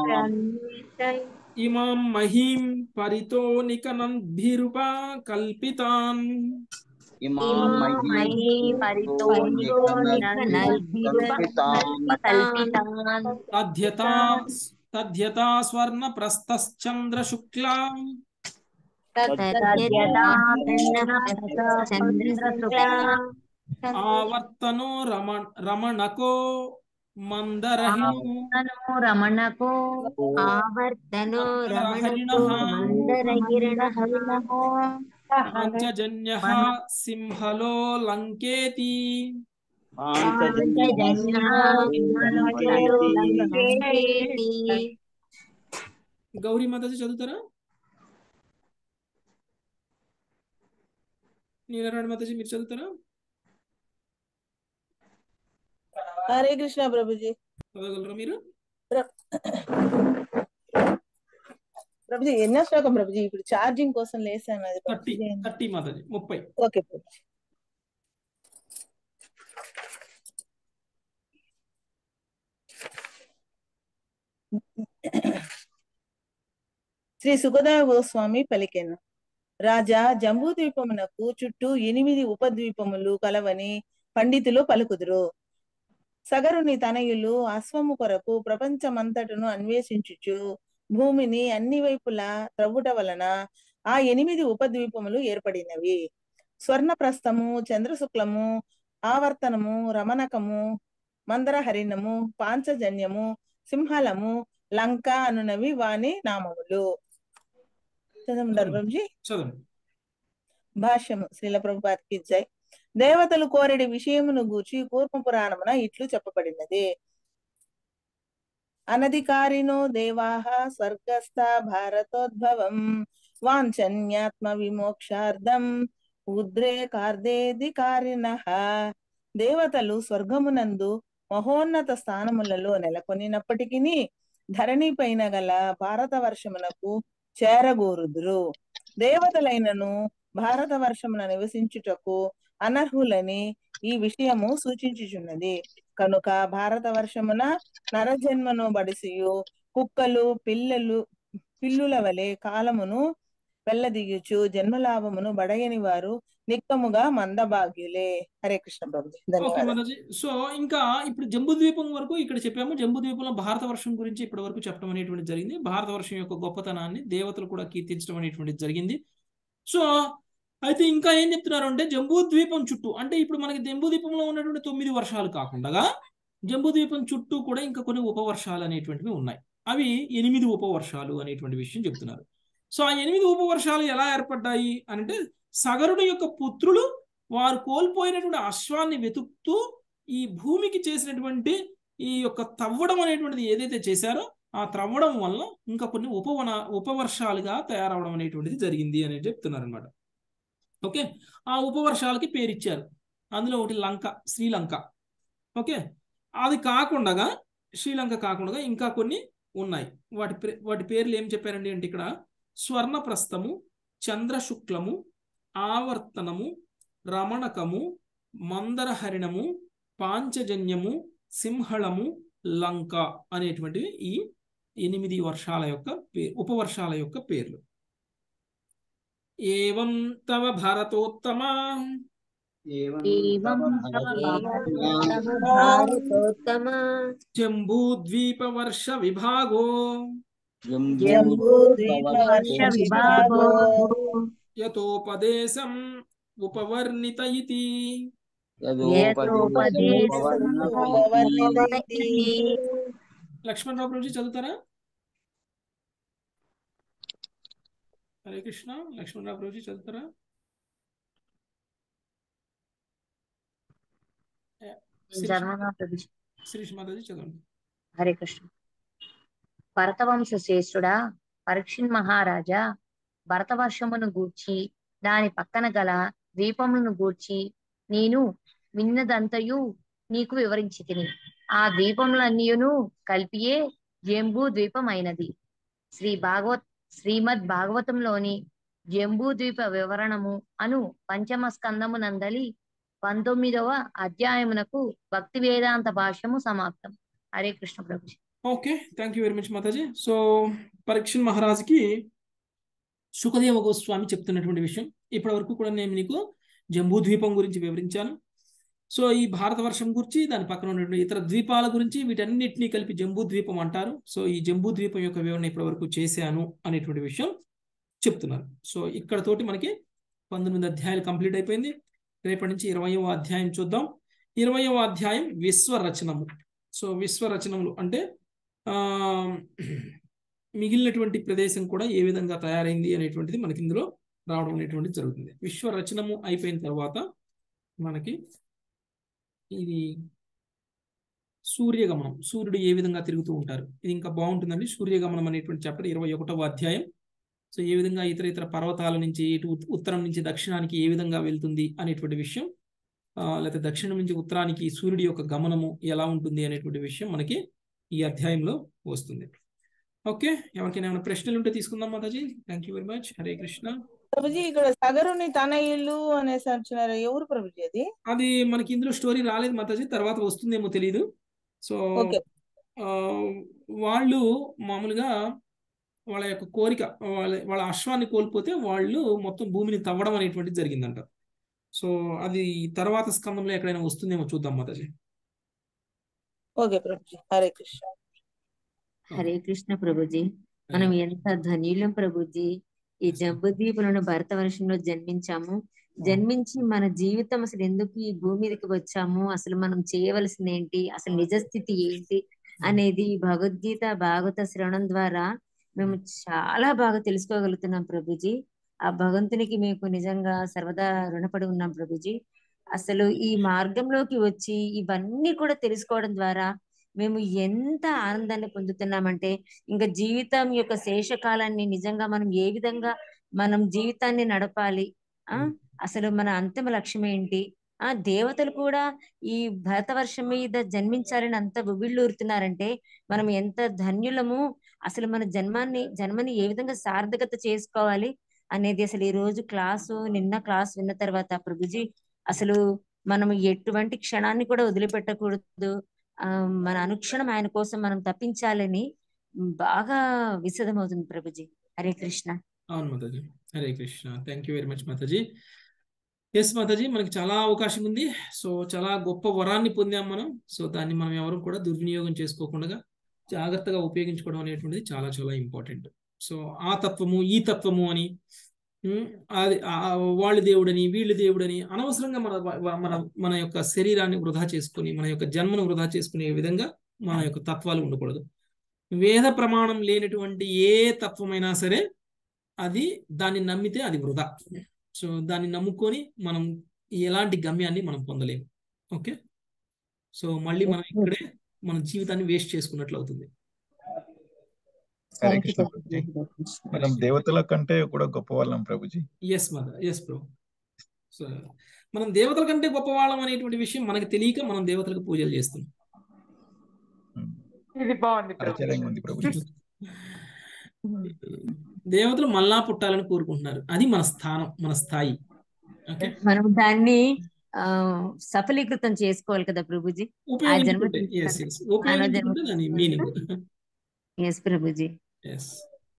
ఇమాం మహీం పరితో నికనంద్భిరుప కల్పితాన్
ఇమాం
మహీ పరితో కల్పితాన్
తథ్యతా తథ్యతా స్వర్ణ ప్రస్థశ్చంద్ర శుక్లా ఆవర్తనో రమ రమణకో మందరహిణు
రమణకో ఆవర్తనో రమణకో మందరహిరణ
పాంచజన్య సింహలో లంకేతి గౌరీ మాతాజీ చదువుతారా నీలరాణి మాతాజీ మీరు చదువుతారా
హరే కృష్ణ ప్రభుజీ
చదవగలరా మీరు
ప్రభుజీ ఎన్నో శ్లోకం ప్రభుజీ ఇప్పుడు ఛార్జింగ్ కోసం లేసాను అది
థర్టీ థర్టీ మాతాజీ ముప్పై
ఓకే ప్రభుజీ శ్రీ సుఖదేవ గోస్వామి పలికెను రాజా జంబూద్వీపమునకు చుట్టూ ఎనిమిది ఉపద్వీపములు కలవని పండితులు పలుకుదురు సగరుని తనయులు అశ్వము కొరకు ప్రపంచమంతటను అన్వేషించుచు భూమిని అన్ని వైపులా త్రవ్వుట వలన ఆ ఎనిమిది ఉపద్వీపములు ఏర్పడినవి స్వర్ణప్రస్థము చంద్రశుక్లము ఆవర్తనము రమణకము మందరహరిణము పాంచజన్యము సింహలము లంక అనునవి వాని నామములు చదవండి ప్రభుజీ
చదవండి
భాష్యము శ్రీల ప్రభుపాదికి జై దేవతలు కోరెడి విషయమును గూర్చి కూర్మ పురాణమున ఇట్లు చెప్పబడినది అనధికారినో దేవాహ స్వర్గస్థ భారతోద్భవం వాంఛన్యాత్మ విమోక్షార్థం ఉద్రేకార్దేధికారిణ దేవతలు స్వర్గమునందు మహోన్నత స్థానములలో నెలకొనినప్పటికీ ధరణి పైన గల భారతవర్షమునకు చేరగోరుదురు దేవతలైనను భారతవర్షమున నివసించుటకు అనర్హులని ఈ విషయము సూచించుచున్నది కనుక భారతవర్షమున నరజన్మను బడిసియు కుక్కలు పిల్లలు పిల్లుల వలె కాలమును వెళ్ళదిగుచు జన్మలాభమును బడయని వారు నిక్కముగా మందభాగ్యులే హరే కృష్ణ ప్రభుజీ
ఓకే
ధన్యవాదాలు
మాతాజీ సో ఇంకా ఇప్పుడు జంబూద్వీపం వరకు ఇక్కడ చెప్పాము జంబూద్వీపంలో భారతవర్షం గురించి ఇప్పటి వరకు చెప్పడం అనేటువంటి జరిగింది భారతవర్షం యొక్క గొప్పతనాన్ని దేవతలు కూడా కీర్తించడం అనేటువంటిది జరిగింది సో అయితే ఇంకా ఏం చెప్తున్నారు అంటే జంబూద్వీపం చుట్టూ అంటే ఇప్పుడు మనకి జంబూద్వీపంలో ఉన్నటువంటి తొమ్మిది వర్షాలు కాకుండా జంబూద్వీపం చుట్టూ కూడా ఇంకా కొన్ని ఉపవర్షాలు అనేటువంటివి ఉన్నాయి అవి ఎనిమిది ఉపవర్షాలు అనేటువంటి విషయం చెప్తున్నారు సో ఆ ఎనిమిది ఉపవర్షాలు ఎలా ఏర్పడ్డాయి అంటే సగరుడు యొక్క పుత్రులు వారు కోల్పోయినటువంటి అశ్వాన్ని వెతుకుతూ ఈ భూమికి చేసినటువంటి ఈ యొక్క తవ్వడం అనేటువంటిది ఏదైతే చేశారో ఆ త్రవ్వడం వల్ల ఇంకా కొన్ని ఉపవన ఉపవర్షాలుగా తయారవడం అనేటువంటిది జరిగింది అనేది చెప్తున్నారు అనమాట ఓకే ఆ ఉపవర్షాలకి పేరు ఇచ్చారు అందులో ఒకటి లంక శ్రీలంక ఓకే అది కాకుండా శ్రీలంక కాకుండా ఇంకా కొన్ని ఉన్నాయి వాటి పే- వాటి పేర్లు ఏం చెప్పారండి అంటే ఇక్కడ స్వర్ణప్రస్థము చంద్రశుక్లము ఆవర్తనము రమణకము మందరహరిణము పాంచజన్యము సింహళము లంక అనేటువంటివి ఈ ఎనిమిది వర్షాల యొక్క పే ఉపవర్షాల యొక్క పేర్లు ఏవం తవ భారతోత్తమ
ఏవం భారతోత్తమ
జంబూద్వీప వర్ష విభాగో
జంబూద్వీపవర్ష విభాగో
యతోపదేశం ఉపవర్ణిత ఇతి
యతోపదేశం ఉపవర్ణితైతి.
లక్ష్మణరావు ప్రభుజీ చదువుతారా హరే కృష్ణ లక్ష్మణరావు ప్రభుజీ చదువుతారా ఏ, శిరీష్
జన్మనా ప్రభుజీ
శిరీష్ మాతాజీ చదవండి
హరే కృష్ణ భరతవంశ శ్రేష్ఠుడా పరీక్షిన్ మహారాజా భరతవర్షమును గూర్చి దాని పక్కన గల ద్వీపములను గూర్చి నేను విన్నదంతయు నీకు వివరించి తిని ఆ ద్వీపములన్నీయును కలిపియే జంబూ ద్వీపం అయినది శ్రీ భాగవత్ శ్రీమద్ భాగవతంలోని జంబూ ద్వీప వివరణము అను పంచమ స్కందము నందలి పంతొమ్మిదవ అధ్యాయమునకు భక్తి వేదాంత భాష్యము సమాప్తం హరే కృష్ణ ప్రభుజీ
okay thank you very much మాతాజీ సో పరీక్షణ్ మహారాజుకి సుఖదేవ గోస్వామి చెప్తున్నటువంటి విషయం ఇప్పటి వరకు కూడా నేను మీకు జంబూ ద్వీపం గురించి వివరించాను సో ఈ భారతవర్షం గురించి దాని పక్కన ఉన్నటువంటి ఇతర ద్వీపాల గురించి వీటన్నిటిని కలిపి జంబూ ద్వీపం అంటారు సో ఈ జంబూ ద్వీపం యొక్క వివరణ ఇప్పటి వరకు చేశాను అనేటువంటి విషయం చెప్తున్నారు సో ఇక్కడ తోటి మనకి పంతొమ్మిది అధ్యాయాలు కంప్లీట్ అయిపోయింది రేపటి నుంచి ఇరవయవ అధ్యాయం చూద్దాం ఇరవయవ అధ్యాయం విశ్వరచనము సో విశ్వరచనములు అంటే ఆ మిగిలినటువంటి ప్రదేశం కూడా ఏ విధంగా తయారైంది అనేటువంటిది మనకి ఇందులో రావడం అనేటువంటిది జరుగుతుంది విశ్వరచనము అయిపోయిన తర్వాత మనకి ఇది సూర్యగమనం సూర్యుడు ఏ విధంగా తిరుగుతూ ఉంటారు ఇది ఇంకా బాగుంటుందండి సూర్యగమనం అనేటువంటి చాప్టర్ ఇరవై ఒకటవ అధ్యాయం సో ఏ విధంగా ఇతర ఇతర పర్వతాల నుంచి ఇటు ఉత్- ఉత్తరం నుంచి దక్షిణానికి ఏ విధంగా వెళ్తుంది అనేటువంటి విషయం ఆ, లేకపోతే దక్షిణం నుంచి ఉత్తరానికి సూర్యుడి యొక్క గమనము ఎలా ఉంటుంది అనేటువంటి విషయం మనకి ఈ అధ్యాయంలో వస్తుంది ఓకే ఎవరికైనా ఏమైనా ప్రశ్నలు ఉంటే తీసుకుందాం మాతాజీ thank you very much Hare Krishna
ప్రభుజీ ఇక్కడ సగరుని తన ఇల్లు అనేసి అంటున్నారు ఎవరు ప్రభుజీ అది
అది మనకి ఇందులో స్టోరీ రాలేదు మాతాజీ తర్వాత వస్తుందేమో తెలియదు సో
ఓకే
ఆ, వాళ్ళు మామూలుగా వాళ్ళ యొక్క కోరిక వాళ్ళ వాళ్ళ అశ్వాన్ని కోల్పోతే వాళ్ళు మొత్తం భూమిని తవ్వడం అనేటువంటిది జరిగిందంట సో అది తర్వాత స్కందంలో ఎక్కడైనా వస్తుందేమో చూద్దాం మాతాజీ
ఓకే ప్రభుజీ హరే కృష్ణ
హరే కృష్ణ ప్రభుజీ మనం ఎంత ధన్యులం ప్రభుజీ ఈ జంబుద్వీపులను భరతవర్షంలో జన్మించాము జన్మించి మన జీవితం అసలు ఎందుకు ఈ భూమి మీదకి వచ్చాము అసలు మనం చేయవలసింది ఏంటి అసలు నిజస్థితి ఏంటి అనేది భగవద్గీత భాగవత శ్రవణం ద్వారా మేము చాలా బాగా తెలుసుకోగలుగుతున్నాం ప్రభుజీ ఆ భగవంతునికి మీకు నిజంగా సర్వదా రుణపడి ఉన్నాం ప్రభుజీ అసలు ఈ మార్గంలోకి వచ్చి ఇవన్నీ కూడా తెలుసుకోవడం ద్వారా మేము ఎంత ఆనందాన్ని పొందుతున్నామంటే ఇంకా జీవితం యొక్క శేషకాలాన్ని నిజంగా మనం ఏ విధంగా మనం జీవితాన్ని నడపాలి ఆ అసలు మన అంతిమ లక్ష్యం ఏంటి ఆ దేవతలు కూడా ఈ భరతవర్షం మీద జన్మించాలని అంత ఉవ్విళ్ళూరుతున్నారంటే మనం ఎంత ధన్యులము అసలు మన జన్మాన్ని జన్మని ఏ విధంగా సార్థకత చేసుకోవాలి అనేది అసలు ఈ రోజు క్లాసు నిన్న క్లాస్ విన్న తర్వాత ప్రభుజీ అసలు మనం ఎటువంటి క్షణాన్ని కూడా వదిలిపెట్టకూడదు ఆ మన అనుక్షణం ఆయన కోసం మనం తప్పించాలని బాగా విశదమవుతుంది ప్రభుజీ హరే కృష్ణ
అవును మాతాజీ Hare Krishna thank you very much మాతాజీ ఎస్ మాతాజీ మనకి చాలా అవకాశం ఉంది సో చాలా గొప్ప వరాన్ని పొందాం మనం సో దాన్ని మనం ఎవరు కూడా దుర్వినియోగం చేసుకోకుండా జాగ్రత్తగా ఉపయోగించుకోవడం అనేటువంటిది చాలా చాలా ఇంపార్టెంట్ సో ఆ తత్వము ఈ తత్వము అని ఉమ్, అది ఆ- వాళ్ళు దేవుడని వీళ్ళు దేవుడని అనవసరంగా మన మన మన యొక్క శరీరాన్ని వృధా చేసుకొని మన యొక్క జన్మను వృధా చేసుకునే విధంగా మన యొక్క తత్వాలు ఉండకూడదు వేద ప్రమాణం లేనటువంటి ఏ తత్వమైనా సరే అది దాన్ని నమ్మితే అది వృధా సో దాన్ని నమ్ముకొని మనం ఎలాంటి గమ్యాన్ని మనం పొందలేము ఓకే సో మళ్ళీ మనం ఇక్కడే మన జీవితాన్ని వేస్ట్ చేసుకున్నట్లు అవుతుంది
హరే
థ్యాంక్ యూ
కృష్ణ ప్రభుజీ మనం దేవతల కంటే కూడా గొప్ప వాళ్ళం ప్రభుజీ
yes mother yes bro so మనం దేవతల కంటే గొప్పవాళ్ళం అనేటువంటి విషయం మనకి తెలియక మనం దేవతలకు పూజలు చేస్తున్నాం
ఇది బాగుంది ప్రభు
ఆశ్చర్యంగా ఉంది ప్రభుజీ
దేవతలు మళ్ళా పుట్టాలని కోరుకుంటున్నారు అది మన స్థానం మన స్థాయి ఓకే
మనం దాన్ని ఆ సఫలీకృతం చేసుకోవాలి కదా ప్రభుజీ ఆ జన్మ
ఉపయోగించుకుంటే ఎస్ ఎస్ ఉపయోగించుకుంటే దాని మీనింగ్
ఎస్ ప్రభుజీ
ఎస్